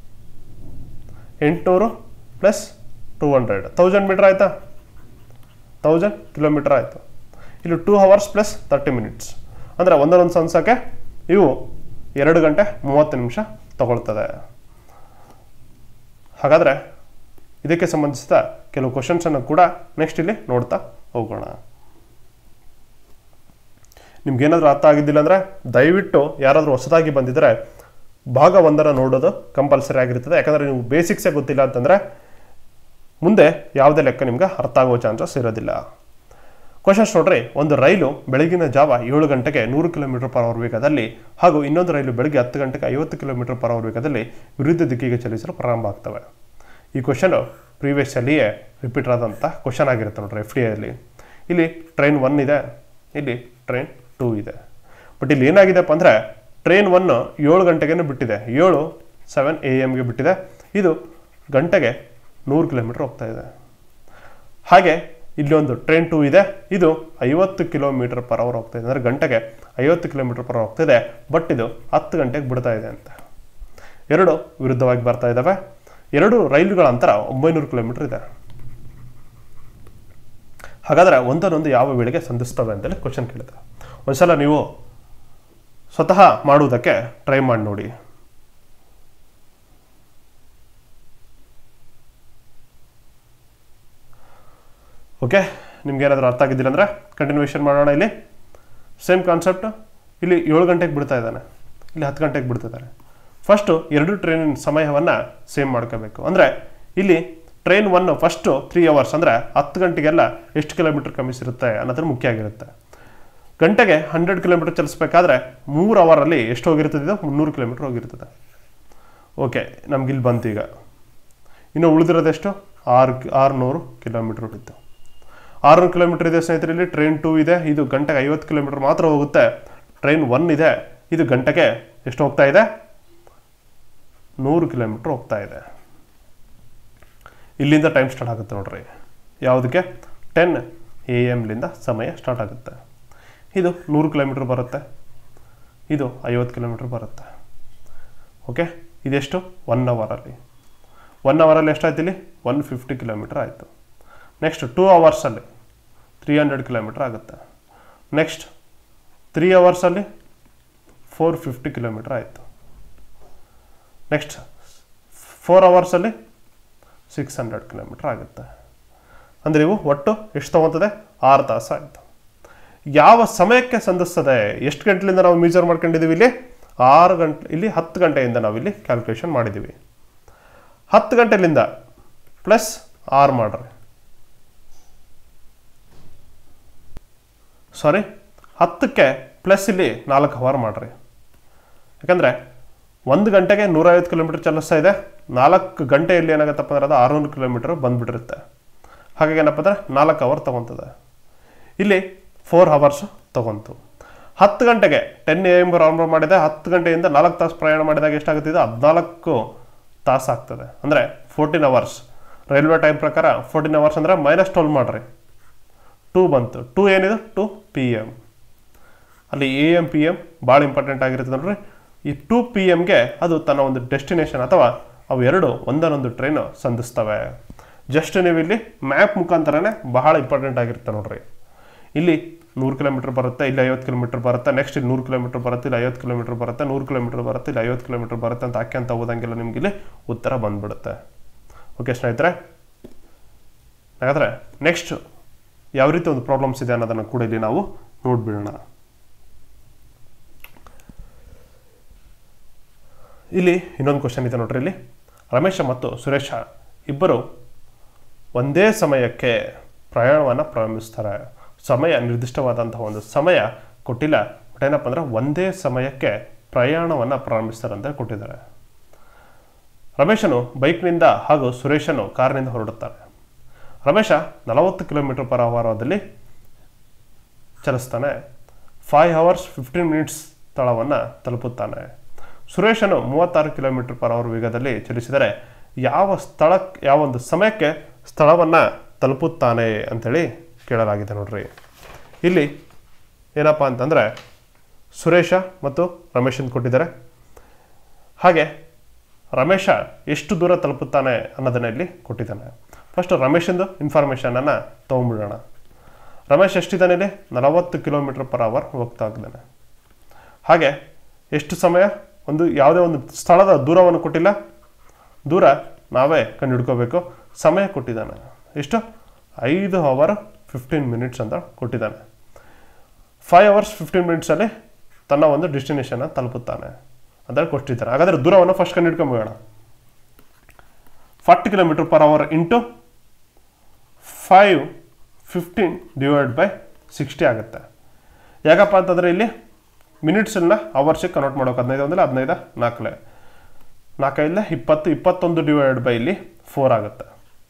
ಎಂಟುನೂರು plus two hundred thousand metre ಆಯಿತಾ ತೌಸಂಡ್ ಕಿಲೋಮೀಟರ್ ಆಯಿತು ಇಲ್ಲಿ two hours plus thirty minutes ಅಂದರೆ ಒಂದೊಂದು ಸಂಸಕ್ಕೆ ಇವು ಎರಡು ಗಂಟೆ ಮೂವತ್ತು ನಿಮಿಷ ತಗೊಳ್ತದೆ ಹಾಗಾದರೆ ಇದಕ್ಕೆ ಸಂಬಂಧಿಸಿದ ಕೆಲವು ಕ್ವಶನ್ಸನ್ನು ಕೂಡ ನೆಕ್ಸ್ಟ್ ಇಲ್ಲಿ ನೋಡ್ತಾ ಹೋಗೋಣ ನಿಮ್ಗೇನಾದರೂ ಅರ್ಥ ಆಗಿದ್ದಿಲ್ಲ ಅಂದರೆ ದಯವಿಟ್ಟು ಯಾರಾದರೂ ಹೊಸದಾಗಿ ಬಂದಿದ್ದರೆ ಭಾಗ ಒಂದರ ನೋಡೋದು ಕಂಪಲ್ಸರಿ ಆಗಿರ್ತದೆ ಯಾಕಂದರೆ ನೀವು ಬೇಸಿಕ್ಸೇ ಗೊತ್ತಿಲ್ಲ ಅಂತಂದರೆ ಮುಂದೆ ಯಾವುದೇ ಲೆಕ್ಕ ನಿಮ್ಗೆ ಅರ್ಥ ಆಗೋ ಚಾನ್ಸಸ್ ಇರೋದಿಲ್ಲ ಕ್ವಶನ್ಸ್ ನೋಡ್ರಿ ಒಂದು ರೈಲು ಬೆಳಗಿನ ಜಾವ ಏಳು ಗಂಟೆಗೆ ನೂರು ಕಿಲೋಮೀಟರ್ ಪರ್ ಅವರ್ ವೇಗದಲ್ಲಿ ಹಾಗೂ ಇನ್ನೊಂದು ರೈಲು ಬೆಳಗ್ಗೆ ಹತ್ತು ಗಂಟೆಗೆ ಐವತ್ತು ಕಿಲೋಮೀಟರ್ ಪರ್ ಅವರ್ ವೇಗದಲ್ಲಿ ವಿರುದ್ಧ ದಿಕ್ಕಿಗೆ ಚಲಿಸಲು ಪ್ರಾರಂಭ ಆಗ್ತವೆ ಈ ಕ್ವಶನು ಪ್ರೀವಿಯಸ್ಸಲ್ಲಿಯೇ ರಿಪೀಟ್ ಆದಂಥ ಕ್ವಶನ್ ಆಗಿರುತ್ತೆ ನೋಡ್ರಿ ಎಫ್ ಡಿ ಅಲ್ಲಿ ಇಲ್ಲಿ ಟ್ರೈನ್ ಒನ್ ಇದೆ ಇಲ್ಲಿ ಟ್ರೈನ್ ಟೂ ಇದೆ ಬಟ್ ಇಲ್ಲಿ ಏನಾಗಿದೆಪ್ಪ ಅಂದರೆ ಟ್ರೈನ್ ಒನ್ನು ಏಳು ಗಂಟೆಗೇನು ಬಿಟ್ಟಿದೆ ಏಳು ಸೆವೆನ್ ಎ ಎಮ್ಗೆ ಬಿಟ್ಟಿದೆ ಇದು ಗಂಟೆಗೆ ನೂರು ಕಿಲೋಮೀಟರ್ ಹೋಗ್ತಾ ಇದೆ ಹಾಗೆ ಇಲ್ಲಿ ಒಂದು ಟ್ರೈನ್ ಟೂ ಇದೆ ಇದು ಐವತ್ತು ಕಿಲೋಮೀಟರ್ ಪರ್ ಅವರ್ ಹೋಗ್ತಾ ಇದೆ ಅಂದರೆ ಗಂಟೆಗೆ ಐವತ್ತು ಕಿಲೋಮೀಟರ್ ಪರ್ ಅವರ್ ಹೋಗ್ತಿದೆ ಬಟ್ ಇದು ಹತ್ತು ಗಂಟೆಗೆ ಬಿಡ್ತಾ ಇದೆ ಅಂತ ಎರಡು ವಿರುದ್ಧವಾಗಿ ಬರ್ತಾ ಇದ್ದಾವೆ ಎರಡು ರೈಲುಗಳ ಅಂತರ ಒಂಬೈನೂರು ಕಿಲೋಮೀಟರ್ ಇದೆ ಹಾಗಾದರೆ ಒಂದನ್ನೊಂದು ಯಾವ ವೇಳೆಗೆ ಸಂಧಿಸ್ತವೆ ಅಂತೇಳಿ ಕ್ವಶನ್ ಕೇಳಿದೆ ಒಂದ್ಸಲ ನೀವು ಸ್ವತಃ ಮಾಡುವುದಕ್ಕೆ ಟ್ರೈ ಮಾಡಿ ನೋಡಿ ಓಕೆ ನಿಮ್ಗೆ ಏನಾದರೂ ಅರ್ಥ ಆಗಿದ್ದಿಲ್ಲ ಅಂದರೆ ಕಂಟಿನ್ಯೂಷನ್ ಮಾಡೋಣ ಇಲ್ಲಿ ಸೇಮ್ ಕಾನ್ಸೆಪ್ಟ್ ಇಲ್ಲಿ ಏಳು ಗಂಟೆಗೆ ಬಿಡ್ತಾ ಇದ್ದಾನೆ ಇಲ್ಲಿ ಹತ್ತು ಗಂಟೆಗೆ ಬಿಡ್ತಿದ್ದಾರೆ ಫಸ್ಟು ಎರಡು ಟ್ರೈನಿನ ಸಮಯವನ್ನು ಸೇಮ್ ಮಾಡ್ಕೋಬೇಕು ಅಂದರೆ ಇಲ್ಲಿ train one first three hours ಅಂದರೆ ಹತ್ತು ಗಂಟೆಗೆಲ್ಲ ಎಷ್ಟು ಕಿಲೋಮೀಟರ್ ಕಮಿಸಿರುತ್ತೆ ಅನ್ನೋದ್ರ ಮುಖ್ಯ ಆಗಿರುತ್ತೆ ಗಂಟೆಗೆ ಹಂಡ್ರೆಡ್ ಕಿಲೋಮೀಟರ್ ಚಲಿಸ್ಬೇಕಾದ್ರೆ ಮೂರು ಅವರಲ್ಲಿ ಎಷ್ಟು ಹೋಗಿರ್ತದೆ ಇದು ಮುನ್ನೂರು ಕಿಲೋಮೀಟರ್ ಹೋಗಿರ್ತದೆ ಓಕೆ ನಮ್ಗೆ ಇಲ್ಲಿ ಬಂತು ಈಗ ಇನ್ನು ಉಳಿದಿರೋದೆಷ್ಟು ಆರು ಆರುನೂರು ಕಿಲೋಮೀಟರ್ ಉಳಿತು ಆರುನೂರು ಕಿಲೋಮೀಟರ್ ಇದೆ ಸ್ನೇಹಿತರೆ ಇಲ್ಲಿ ಟ್ರೈನ್ ಟೂ ಇದೆ ಇದು ಗಂಟೆಗೆ ಐವತ್ತು ಕಿಲೋಮೀಟರ್ ಮಾತ್ರ ಹೋಗುತ್ತೆ ಟ್ರೈನ್ ಒನ್ ಇದೆ ಇದು ಗಂಟೆಗೆ ಎಷ್ಟು ಹೋಗ್ತಾ ಇದೆ ನೂರು ಕಿಲೋಮೀಟರ್ ಹೋಗ್ತಾ ಇದೆ ಇಲ್ಲಿಂದ ಟೈಮ್ ಸ್ಟಾರ್ಟ್ ಆಗುತ್ತೆ ನೋಡ್ರಿ ಯಾವುದಕ್ಕೆ ಟೆನ್ ಎ ಎಮ್ಲಿಂದ ಸಮಯ ಸ್ಟಾರ್ಟ್ ಆಗುತ್ತೆ ಇದು ನೂರು ಕಿಲೋಮೀಟರ್ ಬರುತ್ತೆ ಇದು ಐವತ್ತು ಕಿಲೋಮೀಟರ್ ಬರುತ್ತೆ ಓಕೆ ಇದೆಷ್ಟು ಒನ್ ಅವರಲ್ಲಿ ಒನ್ ಅವರಲ್ಲಿ ಎಷ್ಟಾಯ್ತು ಇಲ್ಲಿ ಒನ್ ಫಿಫ್ಟಿ ಕಿಲೋಮೀಟರ್ ಆಯಿತು ನೆಕ್ಸ್ಟ್ ಟೂ ಅವರ್ಸಲ್ಲಿ ತ್ರೀ ಹಂಡ್ರೆಡ್ ಕಿಲೋಮೀಟರ್ ಆಗುತ್ತೆ ನೆಕ್ಸ್ಟ್ ತ್ರೀ ಅವರ್ಸಲ್ಲಿ ಫೋರ್ ಫಿಫ್ಟಿ ಕಿಲೋಮೀಟರ್ ಆಯಿತು ನೆಕ್ಸ್ಟ್ ಫೋರ್ ಅವರ್ಸಲ್ಲಿ ಸಿಕ್ಸ್ ಹಂಡ್ರೆಡ್ ಕಿಲೋಮೀಟರ್ ಆಗುತ್ತೆ ಅಂದರೆ ಇವು ಒಟ್ಟು ಎಷ್ಟು ತೊಗೊತದೆ ಆರು ತಾಸು ಆಯಿತು ಯಾವ ಸಮಯಕ್ಕೆ ಸಂಧಿಸ್ತದೆ ಎಷ್ಟು ಗಂಟೆಲಿಂದ ನಾವು ಮೀಜರ್ ಮಾಡ್ಕೊಂಡಿದ್ದೀವಿ ಇಲ್ಲಿ ಆರು ಗಂಟೆ ಇಲ್ಲಿ ಹತ್ತು ಗಂಟೆಯಿಂದ ನಾವು ಇಲ್ಲಿ ಕ್ಯಾಲ್ಕುಲೇಷನ್ ಮಾಡಿದ್ದೀವಿ ಹತ್ತು ಗಂಟೆಲಿಂದ ಪ್ಲಸ್ ಆರು ಮಾಡ್ರಿ ಸಾರಿ ಹತ್ತಕ್ಕೆ ಪ್ಲಸ್ ಇಲ್ಲಿ ನಾಲ್ಕು ಅವರ್ ಮಾಡ್ರಿ ಯಾಕಂದರೆ ಒಂದು ಗಂಟೆಗೆ ನೂರೈವತ್ತು ಕಿಲೋಮೀಟರ್ ಚಲಿಸ್ತಾ ಇದೆ ನಾಲ್ಕು ಗಂಟೆಯಲ್ಲಿ ಏನಾಗುತ್ತಪ್ಪ ಅಂದ್ರೆ ಅದು ಆರುನೂರು ಕಿಲೋಮೀಟರ್ ಬಂದ್ಬಿಟ್ಟಿರುತ್ತೆ ಹಾಗಾಗಿ ಏನಪ್ಪ ಅಂದರೆ ನಾಲ್ಕು ಅವರ್ ತೊಗೊತದೆ ಇಲ್ಲಿ ಫೋರ್ ಅವರ್ಸ್ ತೊಗೊಂತು ಹತ್ತು ಗಂಟೆಗೆ ಟೆನ್ ಎ ಎಮ್ ಪ್ರಾರಂಭ ಮಾಡಿದೆ ಹತ್ತು ಗಂಟೆಯಿಂದ ನಾಲ್ಕು ತಾಸು ಪ್ರಯಾಣ ಮಾಡಿದಾಗ ಎಷ್ಟಾಗುತ್ತೆ ಇದು ಹದಿನಾಲ್ಕು ತಾಸು ಆಗ್ತದೆ ಅಂದರೆ ಫೋರ್ಟೀನ್ ಅವರ್ಸ್ ರೈಲ್ವೆ ಟೈಮ್ ಪ್ರಕಾರ ಫೋರ್ಟೀನ್ ಅವರ್ಸ್ ಅಂದರೆ ಮೈನಸ್ ಟ್ವೆಲ್ ಮಾಡಿರಿ ಟೂ ಬಂತು ಟೂ ಏನಿದೆ ಟು ಪಿ ಎಮ್ ಅಲ್ಲಿ ಎ ಎಮ್ ಪಿ ಎಮ್ ಭಾಳ ಇಂಪಾರ್ಟೆಂಟ್ ಆಗಿರುತ್ತೆ ನೋಡ್ರಿ ಈ ಟು ಪಿ ಎಮ್ಗೆ ಅದು ತನ್ನ ಒಂದು ಡೆಸ್ಟಿನೇಷನ್ ಅಥವಾ ಅವು ಎರಡು ಒಂದನ್ನೊಂದು ಟ್ರೈನು ಸಂಧಿಸ್ತವೆ ಜಸ್ಟ್ ನೀವು ಇಲ್ಲಿ ಮ್ಯಾಪ್ ಮುಖಾಂತರನೇ ಬಹಳ ಇಂಪಾರ್ಟೆಂಟ್ ಆಗಿರುತ್ತೆ ನೋಡ್ರಿ ಇಲ್ಲಿ ನೂರು ಕಿಲೋಮೀಟರ್ ಬರುತ್ತೆ ಇಲ್ಲಿ ಐವತ್ತು ಕಿಲೋಮೀಟರ್ ಬರುತ್ತೆ ನೆಕ್ಸ್ಟ್ ಇಲ್ಲಿ ನೂರು ಕಿಲೋಮೀಟರ್ ಬರುತ್ತೆ ಇಲ್ಲಿ ಐವತ್ತು ಕಿಲೋಮೀಟರ್ ಬರುತ್ತೆ ನೂರು ಕಿಲೋಮೀಟರ್ ಬರುತ್ತೆ ಇಲ್ಲಿ ಐವತ್ತು ಕಿಲೋಮೀಟರ್ ಬರುತ್ತೆ ಅಂತ ಹಾಕ್ಯಂತ ಹೋದಂಗೆಲ್ಲ ನಿಮ್ಗೆ ಇಲ್ಲಿ ಉತ್ತರ ಬಂದ್ಬಿಡುತ್ತೆ ಓಕೆ ಸ್ನೇಹಿತರೆ ಹಾಗಾದರೆ ನೆಕ್ಸ್ಟ್ ಯಾವ ರೀತಿ ಒಂದು ಪ್ರಾಬ್ಲಮ್ಸ್ ಇದೆ ಅನ್ನೋದನ್ನು ಕೂಡ ಇಲ್ಲಿ ನಾವು ನೋಡ್ಬಿಡೋಣ ಇಲ್ಲಿ ಇನ್ನೊಂದು ಕ್ವಶನ್ ಇದೆ ನೋಡ್ರಿ ಇಲ್ಲಿ ರಮೇಶ ಮತ್ತು ಸುರೇಶ ಇಬ್ಬರು ಒಂದೇ ಸಮಯಕ್ಕೆ ಪ್ರಯಾಣವನ್ನು ಪ್ರಾರಂಭಿಸ್ತಾರೆ ಸಮಯ ನಿರ್ದಿಷ್ಟವಾದಂತಹ ಒಂದು ಸಮಯ ಕೊಟ್ಟಿಲ್ಲ ಬಟ್ ಏನಪ್ಪ ಅಂದ್ರೆ ಒಂದೇ ಸಮಯಕ್ಕೆ ಪ್ರಯಾಣವನ್ನು ಪ್ರಾರಂಭಿಸ್ತಾರೆ ಅಂತ ಕೊಟ್ಟಿದ್ದಾರೆ ರಮೇಶನು ಬೈಕ್ನಿಂದ ಹಾಗೂ ಸುರೇಶನು ಕಾರಿನಿಂದ ಹೊರಡುತ್ತಾರೆ ರಮೇಶ ನಲವತ್ತು ಕಿಲೋಮೀಟರ್ ಪರ್ ಅವರದಲ್ಲಿ ಚಲಿಸ್ತಾನೆ ಫೈವ್ ಅವರ್ಸ್ ಫಿಫ್ಟೀನ್ ಮಿನಿಟ್ಸ್ ಸ್ಥಳವನ್ನು ತಲುಪುತ್ತಾನೆ ಸುರೇಶನು ಮೂವತ್ತಾರು ಕಿಲೋಮೀಟರ್ ಪರ್ ಅವರ್ ವೇಗದಲ್ಲಿ ಚಲಿಸಿದರೆ ಯಾವ ಸ್ಥಳಕ್ಕೆ ಯಾವ ಒಂದು ಸಮಯಕ್ಕೆ ಸ್ಥಳವನ್ನು ತಲುಪುತ್ತಾನೆ ಅಂಥೇಳಿ ಕೇಳಲಾಗಿದೆ ನೋಡ್ರಿ ಇಲ್ಲಿ ಏನಪ್ಪ ಅಂತಂದರೆ ಸುರೇಶ ಮತ್ತು ರಮೇಶನ್ ಕೊಟ್ಟಿದ್ದಾರೆ ಹಾಗೆ ರಮೇಶ ಎಷ್ಟು ದೂರ ತಲುಪುತ್ತಾನೆ ಅನ್ನೋದನ್ನ ಇಲ್ಲಿ ಕೊಟ್ಟಿದ್ದಾನೆ ಫಸ್ಟ್ ರಮೇಶಂದು ಇನ್ಫಾರ್ಮೇಷನನ್ನು ತೊಗೊಂಡ್ಬಿಡೋಣ ರಮೇಶ್ ಎಷ್ಟಿದ್ದಾನೆ ಇಲ್ಲಿ ನಲವತ್ತು ಕಿಲೋಮೀಟರ್ ಪರ್ ಅವರ್ ಹೋಗ್ತಾ ಇದ್ದಾನೆ ಹಾಗೆ ಎಷ್ಟು ಸಮಯ ಒಂದು ಯಾವುದೇ ಒಂದು ಸ್ಥಳದ ದೂರವನ್ನು ಕೊಟ್ಟಿಲ್ಲ ದೂರ ನಾವೇ ಕಂಡುಹಿಡ್ಕೋಬೇಕು ಸಮಯ ಕೊಟ್ಟಿದ್ದಾನೆ ಎಷ್ಟು ಐದು ಅವರ್ ಫಿಫ್ಟೀನ್ ಮಿನಿಟ್ಸ್ ಅಂತ ಕೊಟ್ಟಿದ್ದಾನೆ ಫೈವ್ ಅವರ್ಸ್ ಫಿಫ್ಟೀನ್ ಮಿನಿಟ್ಸಲ್ಲಿ ತನ್ನ ಒಂದು ಡೆಸ್ಟಿನೇಷನ್ನ ತಲುಪುತ್ತಾನೆ ಅಂತ ಕೊಟ್ಟಿದ್ದಾರೆ ಹಾಗಾದರೆ ದೂರವನ್ನು ಫಸ್ಟ್ ಕಂಡುಹಿಡ್ಕೊಂಬೋಣ forty kilometre per hour into five fifteen divide by sixty ಆಗುತ್ತೆ ಯಾಕಪ್ಪ ಅಂತಂದರೆ ಇಲ್ಲಿ ಮಿನಿಟ್ಸನ್ನ ಅವರ್ಸಿಗೆ ಕನ್ವರ್ಟ್ ಮಾಡೋಕೆ ಹದಿನೈದು ಒಂದಿಲ್ಲ ಹದಿನೈದು ನಾಲ್ಕಲೆ ನಾಲ್ಕೈದಲೆ ಇಪ್ಪತ್ತು ಇಪ್ಪತ್ತೊಂದು ಡಿವೈಡ್ ಬೈ ಇಲ್ಲಿ ಫೋರ್ ಆಗುತ್ತೆ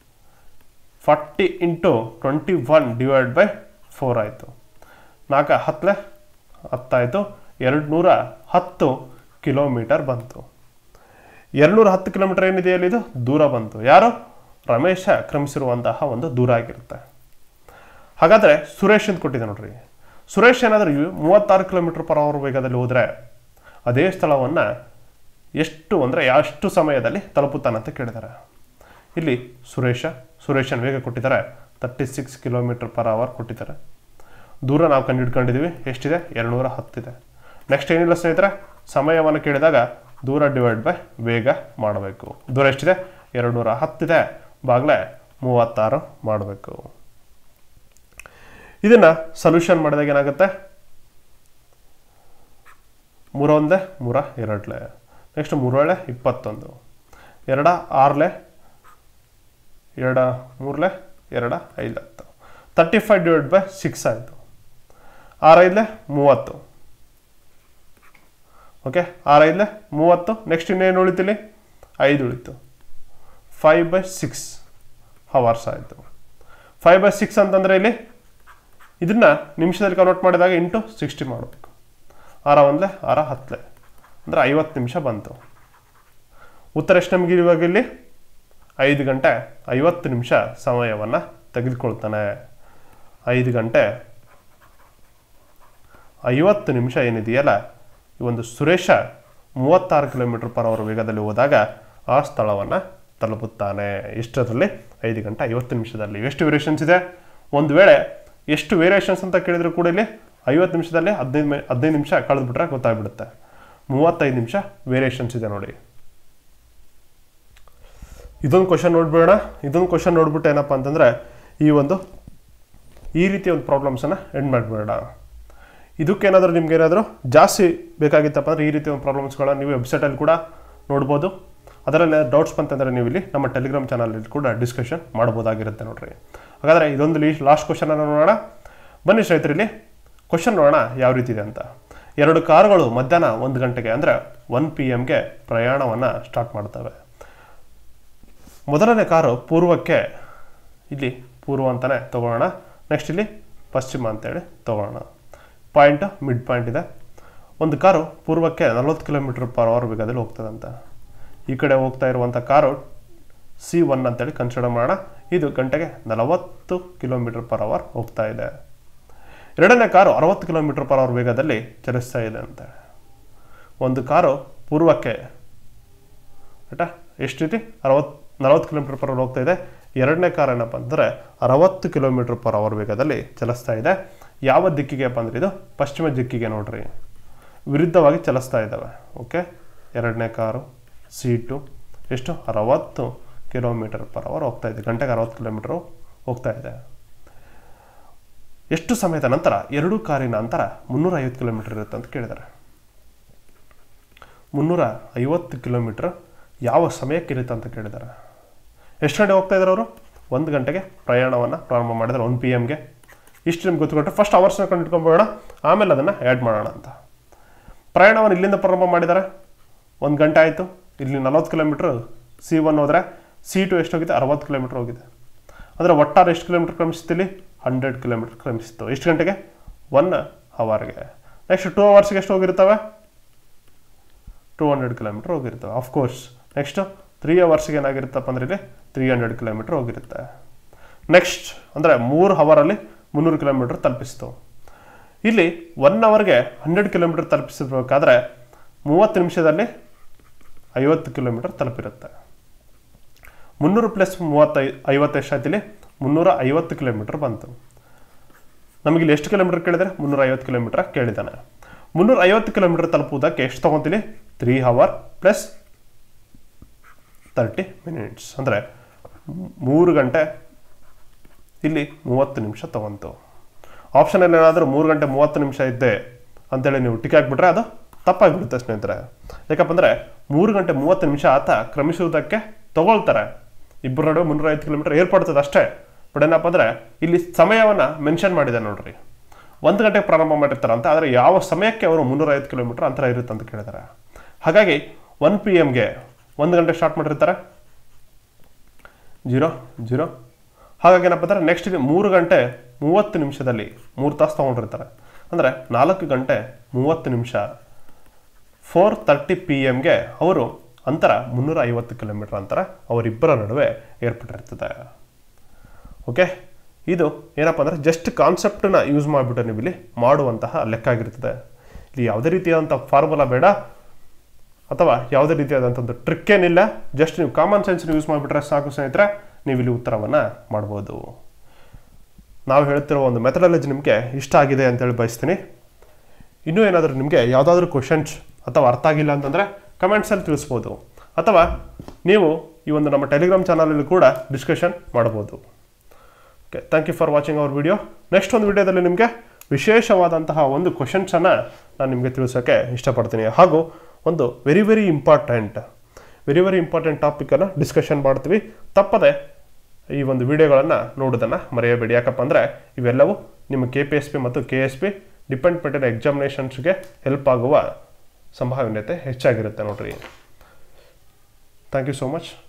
forty into twenty one divide by four ಆಯಿತು ನಾಲ್ಕು ಹತ್ತಲೆ ಹತ್ತಾಯಿತು ಎರಡು ನೂರ ಹತ್ತು ಕಿಲೋಮೀಟರ್ ಬಂತು ಎರಡುನೂರ ಹತ್ತು ಕಿಲೋಮೀಟರ್ ಏನಿದೆ ಅಲ್ಲಿ ಇದು ದೂರ ಬಂತು ಯಾರು ರಮೇಶ ಕ್ರಮಿಸಿರುವಂತಹ ಒಂದು ದೂರ ಆಗಿರುತ್ತೆ ಹಾಗಾದರೆ ಸುರೇಶ್ ಅಂತ ಕೊಟ್ಟಿದೆ ನೋಡ್ರಿ ಸುರೇಶ್ ಏನಾದರೂ ಮೂವತ್ತಾರು ಕಿಲೋಮೀಟರ್ ಪರ್ ಅವರ್ ವೇಗದಲ್ಲಿ ಹೋದರೆ ಅದೇ ಸ್ಥಳವನ್ನು ಎಷ್ಟು ಅಂದರೆ ಎಷ್ಟು ಸಮಯದಲ್ಲಿ ತಲುಪುತ್ತಾನಂತ ಕೇಳಿದ್ದಾರೆ ಇಲ್ಲಿ ಸುರೇಶ ಸುರೇಶನ್ ವೇಗ ಕೊಟ್ಟಿದ್ದಾರೆ thirty six kilometre per hour ಕೊಟ್ಟಿದ್ದಾರೆ ದೂರ ನಾವು ಕಂಡುಹಿಡ್ಕೊಂಡಿದ್ದೀವಿ ಎಷ್ಟಿದೆ ಎರಡುನೂರ ಹತ್ತಿದೆ ನೆಕ್ಸ್ಟ್ ಏನಿಲ್ಲ ಸ್ನೇಹಿತರೆ ಸಮಯವನ್ನು ಕೇಳಿದಾಗ ದೂರ ಡಿವೈಡ್ ಬೈ ವೇಗ ಮಾಡಬೇಕು ದೂರ ಎಷ್ಟಿದೆ ಎರಡುನೂರ ಹತ್ತಿದೆ ಬಾಗ್ಲೆ ಮೂವತ್ತಾರು ಮಾಡಬೇಕು ಇದನ್ನು ಸೊಲ್ಯೂಷನ್ ಮಾಡಿದಾಗ ಏನಾಗುತ್ತೆ ಮೂರೊಂದೇ ಮೂರ ಎರಡ್ಲೆ ನೆಕ್ಸ್ಟ್ ಮೂರೇಳೆ ಇಪ್ಪತ್ತೊಂದು ಎರಡ ಆರ್ಲೆ ಎರಡ ಮೂರಲೆ ಎರಡ ಐದು ಹತ್ತು thirty five divide by six ಆಯಿತು ಆರೈದಲೆ ಮೂವತ್ತು ಓಕೆ ಆರೈದಲೆ ಮೂವತ್ತು ನೆಕ್ಸ್ಟ್ ಇನ್ನೇನು ಉಳಿತಿಲ್ಲಿ ಐದು ಉಳಿತು ಫೈವ್ ಬೈ ಸಿಕ್ಸ್ ಹವರ್ಸ್ ಆಯಿತು ಫೈವ್ ಬೈ ಸಿಕ್ಸ್ ಅಂತಂದರೆ ಇಲ್ಲಿ ಇದನ್ನು ನಿಮಿಷದಲ್ಲಿ ಕನ್ವರ್ಟ್ ಮಾಡಿದಾಗ ಇಂಟು ಸಿಕ್ಸ್ಟಿ ಮಾಡಬೇಕು ಆರ ಒಂದಲೆ ಆರ ಹತ್ತಲೆ ಅಂದರೆ ಐವತ್ತು ನಿಮಿಷ ಬಂತು ಉತ್ತರ ಎಷ್ಟು ನಮಗೆ ಇವಾಗ ಇಲ್ಲಿ ಐದು ಗಂಟೆ ಐವತ್ತು ನಿಮಿಷ ಸಮಯವನ್ನು ತೆಗೆದುಕೊಳ್ತಾನೆ ಐದು ಗಂಟೆ ಐವತ್ತು ನಿಮಿಷ ಏನಿದೆಯಲ್ಲ ಈ ಒಂದು ಸುರೇಶ ಮೂವತ್ತಾರು ಕಿಲೋಮೀಟರ್ ಪರ್ ಅವರ್ ವೇಗದಲ್ಲಿ ಹೋದಾಗ ಆ ಸ್ಥಳವನ್ನು ತಲುಪುತ್ತಾನೆ ಎಷ್ಟರಲ್ಲಿ ಐದು ಗಂಟೆ ಐವತ್ತು ನಿಮಿಷದಲ್ಲಿ ಎಷ್ಟು ವೇರಿಯೇಷನ್ಸ್ ಇದೆ ಒಂದು ವೇಳೆ ಎಷ್ಟು ವೇರಿಯೇಷನ್ಸ್ ಅಂತ ಕೇಳಿದ್ರು ಕೂಡ ಇಲ್ಲಿ ಐವತ್ತು ನಿಮಿಷದಲ್ಲಿ ಹದಿನೈದು ಮಿ ಹದಿನೈದು ನಿಮಿಷ ಕಳೆದ್ಬಿಟ್ರೆ ಗೊತ್ತಾಗ್ಬಿಡುತ್ತೆ ಮೂವತ್ತೈದು ನಿಮಿಷ ವೇರಿಯೇಷನ್ಸ್ ಇದೆ ನೋಡಿ ಇದೊಂದು ಕ್ವಶನ್ ನೋಡ್ಬೇಡ ಇದೊಂದು ಕ್ವಶನ್ ನೋಡ್ಬಿಟ್ಟು ಏನಪ್ಪ ಅಂತಂದರೆ ಈ ಒಂದು ಈ ರೀತಿ ಒಂದು ಪ್ರಾಬ್ಲಮ್ಸನ್ನು ಎಂಡ್ ಮಾಡಬೇಡ ಇದಕ್ಕೇನಾದರೂ ನಿಮ್ಗೆ ಏನಾದರೂ ಜಾಸ್ತಿ ಬೇಕಾಗಿತ್ತಪ್ಪ ಅಂದರೆ ಈ ರೀತಿ ಒಂದು ಪ್ರಾಬ್ಲಮ್ಸ್ಗಳನ್ನ ನೀವು ವೆಬ್ಸೈಟಲ್ಲಿ ಕೂಡ ನೋಡ್ಬೋದು ಅದರಲ್ಲಿ ಡೌಟ್ಸ್ ಬಂತಂದರೆ ನೀವು ಇಲ್ಲಿ ನಮ್ಮ ಟೆಲಿಗ್ರಾಮ್ ಚಾನಲಲ್ಲಿ ಕೂಡ ಡಿಸ್ಕಷನ್ ಮಾಡ್ಬೋದಾಗಿರುತ್ತೆ ನೋಡ್ರಿ ಹಾಗಾದರೆ ಇದೊಂದು ಲೀ ಲಾಸ್ಟ್ ಕ್ವಶನನ್ನು ನೋಡೋಣ ಬನ್ನಿ ಸ್ನೇಹಿತರೆ ಇಲ್ಲಿ ಕ್ವಶನ್ ನೋಡೋಣ ಯಾವ ರೀತಿ ಇದೆ ಅಂತ ಎರಡು ಕಾರುಗಳು ಮಧ್ಯಾಹ್ನ ಒಂದು ಗಂಟೆಗೆ ಅಂದರೆ ಒನ್ ಪಿ ಎಮ್ಗೆ ಪ್ರಯಾಣವನ್ನು ಸ್ಟಾರ್ಟ್ ಮಾಡ್ತವೆ ಮೊದಲನೇ ಕಾರು ಪೂರ್ವಕ್ಕೆ ಇಲ್ಲಿ ಪೂರ್ವ ಅಂತಲೇ ತಗೊಳ್ಳೋಣ ನೆಕ್ಸ್ಟ್ ಇಲ್ಲಿ ಪಶ್ಚಿಮ ಅಂತೇಳಿ ತಗೊಳ್ಳೋಣ ಪಾಯಿಂಟ್ ಮಿಡ್ ಪಾಯಿಂಟ್ ಇದೆ ಒಂದು ಕಾರು ಪೂರ್ವಕ್ಕೆ ನಲ್ವತ್ತು ಕಿಲೋಮೀಟರ್ ಪರ್ ಅವರ್ ವೇಗದಲ್ಲಿ ಹೋಗ್ತದಂತ ಈ ಕಡೆ ಹೋಗ್ತಾ ಇರುವಂಥ ಕಾರು ಸಿ ಒನ್ ಅಂತೇಳಿ ಕನ್ಸಿಡರ್ ಮಾಡೋಣ ಇದು ಗಂಟೆಗೆ ನಲವತ್ತು ಕಿಲೋಮೀಟರ್ ಪರ್ ಅವರ್ ಹೋಗ್ತಾ ಇದೆ ಎರಡನೇ ಕಾರು ಅರವತ್ತು ಕಿಲೋಮೀಟರ್ ಪರ್ ಅವರ್ ವೇಗದಲ್ಲಿ ಚಲಿಸ್ತಾ ಇದೆ ಅಂತ ಒಂದು ಕಾರು ಪೂರ್ವಕ್ಕೆ ಆಯ್ತಾ ಎಷ್ಟು ರೀತಿ ಅರವತ್ತು ನಲವತ್ತು ಕಿಲೋಮೀಟರ್ ಪರ್ ಅವರ್ ಹೋಗ್ತಾ ಇದೆ ಎರಡನೇ ಕಾರ್ ಏನಪ್ಪ ಅಂದರೆ ಅರವತ್ತು ಕಿಲೋಮೀಟರ್ ಪರ್ ಅವರ್ ವೇಗದಲ್ಲಿ ಚಲಿಸ್ತಾ ಇದೆ ಯಾವ ದಿಕ್ಕಿಗೆ ಅಪ್ಪ ಅಂದರೆ ಇದು ಪಶ್ಚಿಮ ದಿಕ್ಕಿಗೆ ನೋಡ್ರಿ ವಿರುದ್ಧವಾಗಿ ಚಲಿಸ್ತಾ ಇದ್ದಾವೆ ಓಕೆ ಎರಡನೇ ಕಾರು ಸೀಟು ಎಷ್ಟು ಅರವತ್ತು ಕಿಲೋಮೀಟರ್ ಪರ್ ಅವರ್ ಹೋಗ್ತಾ ಇದೆ ಗಂಟೆಗೆ ಅರವತ್ತು ಕಿಲೋಮೀಟರ್ ಹೋಗ್ತಾ ಇದೆ ಎಷ್ಟು ಸಮಯದ ನಂತರ ಎರಡೂ ಕಾರಿನ ಅಂತರ ಮುನ್ನೂರ ಐವತ್ತು ಕಿಲೋಮೀಟರ್ ಇರುತ್ತೆ ಅಂತ ಕೇಳಿದ್ದಾರೆ ಮುನ್ನೂರ ಐವತ್ತು ಕಿಲೋಮೀಟರ್ ಯಾವ ಸಮಯಕ್ಕೆ ಇರುತ್ತೆ ಅಂತ ಕೇಳಿದ್ದಾರೆ ಎಷ್ಟು ಗಂಟೆ ಹೋಗ್ತಾ ಇದ್ದಾರೆ ಅವರು ಒಂದು ಗಂಟೆಗೆ ಪ್ರಯಾಣವನ್ನು ಪ್ರಾರಂಭ ಮಾಡಿದ್ದಾರೆ ಒನ್ ಪಿ ಎಮ್ಗೆ ಇಷ್ಟು ನಿಮ್ಗೆ ಗೊತ್ತುಕೊಂಡ್ರೆ ಫಸ್ಟ್ ಅವರ್ಸ್ನ ಕಂಡುಹಿಡ್ಕೊಂಬೋಣ ಆಮೇಲೆ ಅದನ್ನು ಆ್ಯಡ್ ಮಾಡೋಣ ಅಂತ ಪ್ರಯಾಣವನ್ನು ಇಲ್ಲಿಂದ ಪ್ರಾರಂಭ ಮಾಡಿದ್ದಾರೆ ಒಂದು ಗಂಟೆ ಆಯಿತು ಇಲ್ಲಿ ನಲವತ್ತು ಕಿಲೋಮೀಟ್ರ್ ಸಿ ಒನ್ ಹೋದರೆ ಸಿ ಟು ಎಷ್ಟು ಹೋಗಿದೆ ಅರವತ್ತು ಕಿಲೋಮೀಟ್ರ್ ಹೋಗಿದೆ ಅಂದರೆ ಒಟ್ಟಾರೆ ಎಷ್ಟು ಕಿಲೋಮೀಟ್ರ್ ಕ್ರಮಿಸ್ತು ಇಲ್ಲಿ ಹಂಡ್ರೆಡ್ ಕಿಲೋಮೀಟ್ರ್ ಕ್ರಮಿಸ್ತು ಎಷ್ಟು ಗಂಟೆಗೆ ಒನ್ ಅವರ್ಗೆ ನೆಕ್ಸ್ಟ್ ಟೂ ಅವರ್ಸ್ಗೆ ಎಷ್ಟು ಹೋಗಿರ್ತವೆ ಟೂ ಹಂಡ್ರೆಡ್ ಕಿಲೋಮೀಟ್ರ್ ಹೋಗಿರ್ತವೆ ಆಫ್ಕೋರ್ಸ್ ನೆಕ್ಸ್ಟು ತ್ರೀ ಅವರ್ಸ್ಗೆ ಏನಾಗಿರುತ್ತಪ್ಪ ಅಂದರೆ ಇಲ್ಲಿ ತ್ರೀ ಹಂಡ್ರೆಡ್ ಕಿಲೋಮೀಟ್ರ್ ಹೋಗಿರುತ್ತೆ ನೆಕ್ಸ್ಟ್ ಅಂದರೆ ಮೂರು ಅವರಲ್ಲಿ ಮುನ್ನೂರು ಕಿಲೋಮೀಟ್ರ್ ತಲುಪಿಸ್ತು ಇಲ್ಲಿ ಒನ್ ಅವರ್ಗೆ ಹಂಡ್ರೆಡ್ ಕಿಲೋಮೀಟ್ರ್ ತಲುಪಿಸಬೇಕಾದ್ರೆ ಮೂವತ್ತು ನಿಮಿಷದಲ್ಲಿ ಐವತ್ತು ಕಿಲೋಮೀಟ್ರ್ ತಲುಪಿರುತ್ತೆ ಮುನ್ನೂರು ಪ್ಲಸ್ ಮೂವತ್ತೈ ಐವತ್ತು ಎಷ್ಟಾಯ್ತಿಲ್ಲಿ ಮುನ್ನೂರ ಐವತ್ತು ಕಿಲೋಮೀಟ್ರ್ ಬಂತು ನಮಗೆ ಇಲ್ಲಿ ಎಷ್ಟು ಕಿಲೋಮೀಟ್ರ್ ಕೇಳಿದರೆ ಮುನ್ನೂರ ಐವತ್ತು ಕಿಲೋಮೀಟ್ರ್ ಕೇಳಿದ್ದಾನೆ ಮುನ್ನೂರ ಐವತ್ತು ಕಿಲೋಮೀಟ್ರ್ ತಲುಪುವುದಕ್ಕೆ ಎಷ್ಟು ತೊಗೊತೀನಿ three hour plus thirty minutes ಅಂದರೆ ಮೂರು ಗಂಟೆ ಇಲ್ಲಿ ಮೂವತ್ತು ನಿಮಿಷ ತೊಗೊಂತು ಆಪ್ಷನಲ್ಲಿ ಏನಾದರೂ ಮೂರು ಗಂಟೆ ಮೂವತ್ತು ನಿಮಿಷ ಇದ್ದೆ ಅಂತೇಳಿ ನೀವು ಟಿಕ್ ಹಾಕ್ಬಿಟ್ರೆ ಅದು ತಪ್ಪಾಗಿಬಿಡುತ್ತೆ ಸ್ನೇಹಿತರೆ ಯಾಕಪ್ಪ ಅಂದರೆ ಮೂರು ಗಂಟೆ ಮೂವತ್ತು ನಿಮಿಷ ಆತ ಕ್ರಮಿಸುವುದಕ್ಕೆ ತಗೊಳ್ತಾರೆ ಇಬ್ಬರು ನಡುವೆ ಮುನ್ನೂರ ಐದು ಕಿಲೋಮೀಟರ್ ಏರ್ಪಡ್ತದೆ ಅಷ್ಟೇ ಬಟ್ ಏನಪ್ಪ ಅಂದರೆ ಇಲ್ಲಿ ಸಮಯವನ್ನು ಮೆನ್ಷನ್ ಮಾಡಿದೆ ನೋಡ್ರಿ ಒಂದು ಗಂಟೆಗೆ ಪ್ರಾರಂಭ ಮಾಡಿರ್ತಾರೆ ಅಂತ ಆದರೆ ಯಾವ ಸಮಯಕ್ಕೆ ಅವರು ಮುನ್ನೂರ ಐದು ಕಿಲೋಮೀಟರ್ ಅಂತರ ಇರುತ್ತೆ ಅಂತ ಕೇಳಿದ್ದಾರೆ ಹಾಗಾಗಿ ಒನ್ ಪಿ ಎಮ್ಗೆ ಒಂದು ಗಂಟೆ ಸ್ಟಾರ್ಟ್ ಮಾಡಿರ್ತಾರೆ ಜೀರೋ ಜೀರೋ ಹಾಗಾಗಿ ಏನಪ್ಪ ಅಂದರೆ ನೆಕ್ಸ್ಟ್ ಇಲ್ಲಿ ಮೂರು ಗಂಟೆ ಮೂವತ್ತು ನಿಮಿಷದಲ್ಲಿ ಮೂರು ತಾಸು ತೊಗೊಂಡಿರ್ತಾರೆ ಅಂದರೆ ನಾಲ್ಕು ಗಂಟೆ ಮೂವತ್ತು ನಿಮಿಷ ಫೋರ್ ತರ್ಟಿ ಪಿ ಎಮ್ಗೆ ಅವರು ಅಂತರ ಮುನ್ನೂರ ಐವತ್ತು ಕಿಲೋಮೀಟರ್ ಅಂತರ ಅವರಿಬ್ಬರ ನಡುವೆ ಏರ್ಪಟ್ಟಿರ್ತದೆ ಓಕೆ ಇದು ಏನಪ್ಪ ಅಂದರೆ ಜಸ್ಟ್ ಕಾನ್ಸೆಪ್ಟನ್ನ ಯೂಸ್ ಮಾಡಿಬಿಟ್ಟು ನೀವು ಇಲ್ಲಿ ಮಾಡುವಂತಹ ಲೆಕ್ಕ ಆಗಿರ್ತದೆ ಇಲ್ಲಿ ಯಾವುದೇ ರೀತಿಯಾದಂಥ ಫಾರ್ಮುಲಾ ಬೇಡ ಅಥವಾ ಯಾವುದೇ ರೀತಿಯಾದಂಥದ್ದು ಟ್ರಿಕ್ ಏನಿಲ್ಲ ಜಸ್ಟ್ ನೀವು ಕಾಮನ್ ಸೆನ್ಸ್ನ ಯೂಸ್ ಮಾಡಿಬಿಟ್ರೆ ಸಾಕು ಸ್ನೇಹಿತರೆ ನೀವು ಇಲ್ಲಿ ಉತ್ತರವನ್ನು ಮಾಡ್ಬೋದು ನಾವು ಹೇಳ್ತಿರೋ ಒಂದು ಮೆಥಡಾಲಜಿ ನಿಮಗೆ ಇಷ್ಟ ಆಗಿದೆ ಅಂತೇಳಿ ಬಯಸ್ತೀನಿ ಇನ್ನೂ ಏನಾದರೂ ನಿಮಗೆ ಯಾವುದಾದ್ರೂ ಕ್ವಶನ್ಸ್ ಅಥವಾ ಅರ್ಥ ಆಗಿಲ್ಲ ಅಂತಂದರೆ ಕಮೆಂಟ್ಸಲ್ಲಿ ತಿಳಿಸ್ಬೋದು ಅಥವಾ ನೀವು ಈ ಒಂದು ನಮ್ಮ ಟೆಲಿಗ್ರಾಮ್ ಚಾನಲಲ್ಲಿ ಕೂಡ ಡಿಸ್ಕಷನ್ ಮಾಡ್ಬೋದು okay thank you for watching our video next ಒಂದು ವಿಡಿಯೋದಲ್ಲಿ ನಿಮಗೆ ವಿಶೇಷವಾದಂತಹ ಒಂದು ಕ್ವಶನ್ಸನ್ನು ನಾನು ನಿಮಗೆ ತಿಳಿಸೋಕ್ಕೆ ಇಷ್ಟಪಡ್ತೀನಿ ಹಾಗೂ ಒಂದು very very important very very important ಟಾಪಿಕನ್ನು ಡಿಸ್ಕಷನ್ ಮಾಡ್ತೀವಿ ತಪ್ಪದೆ ಈ ಒಂದು ವಿಡಿಯೋಗಳನ್ನು ನೋಡೋದನ್ನು ಮರೆಯಬೇಡಿ ಯಾಕಪ್ಪ ಅಂದರೆ ಇವೆಲ್ಲವೂ ನಿಮ್ಮ ಕೆ ಪಿ ಎಸ್ ಪಿ ಮತ್ತು ಕೆ ಎಸ್ ಪಿ ಡಿಪೆಂಡ್ಮೆಂಟಿನ ಎಕ್ಸಾಮಿನೇಷನ್ಸ್ಗೆ ಹೆಲ್ಪ್ ಆಗುವ ಸಂಭಾವ್ಯತೆ ಹೆಚ್ಚಾಗಿರುತ್ತೆ ನೋಡ್ರಿ ಥ್ಯಾಂಕ್ ಯು ಸೋ ಮಚ್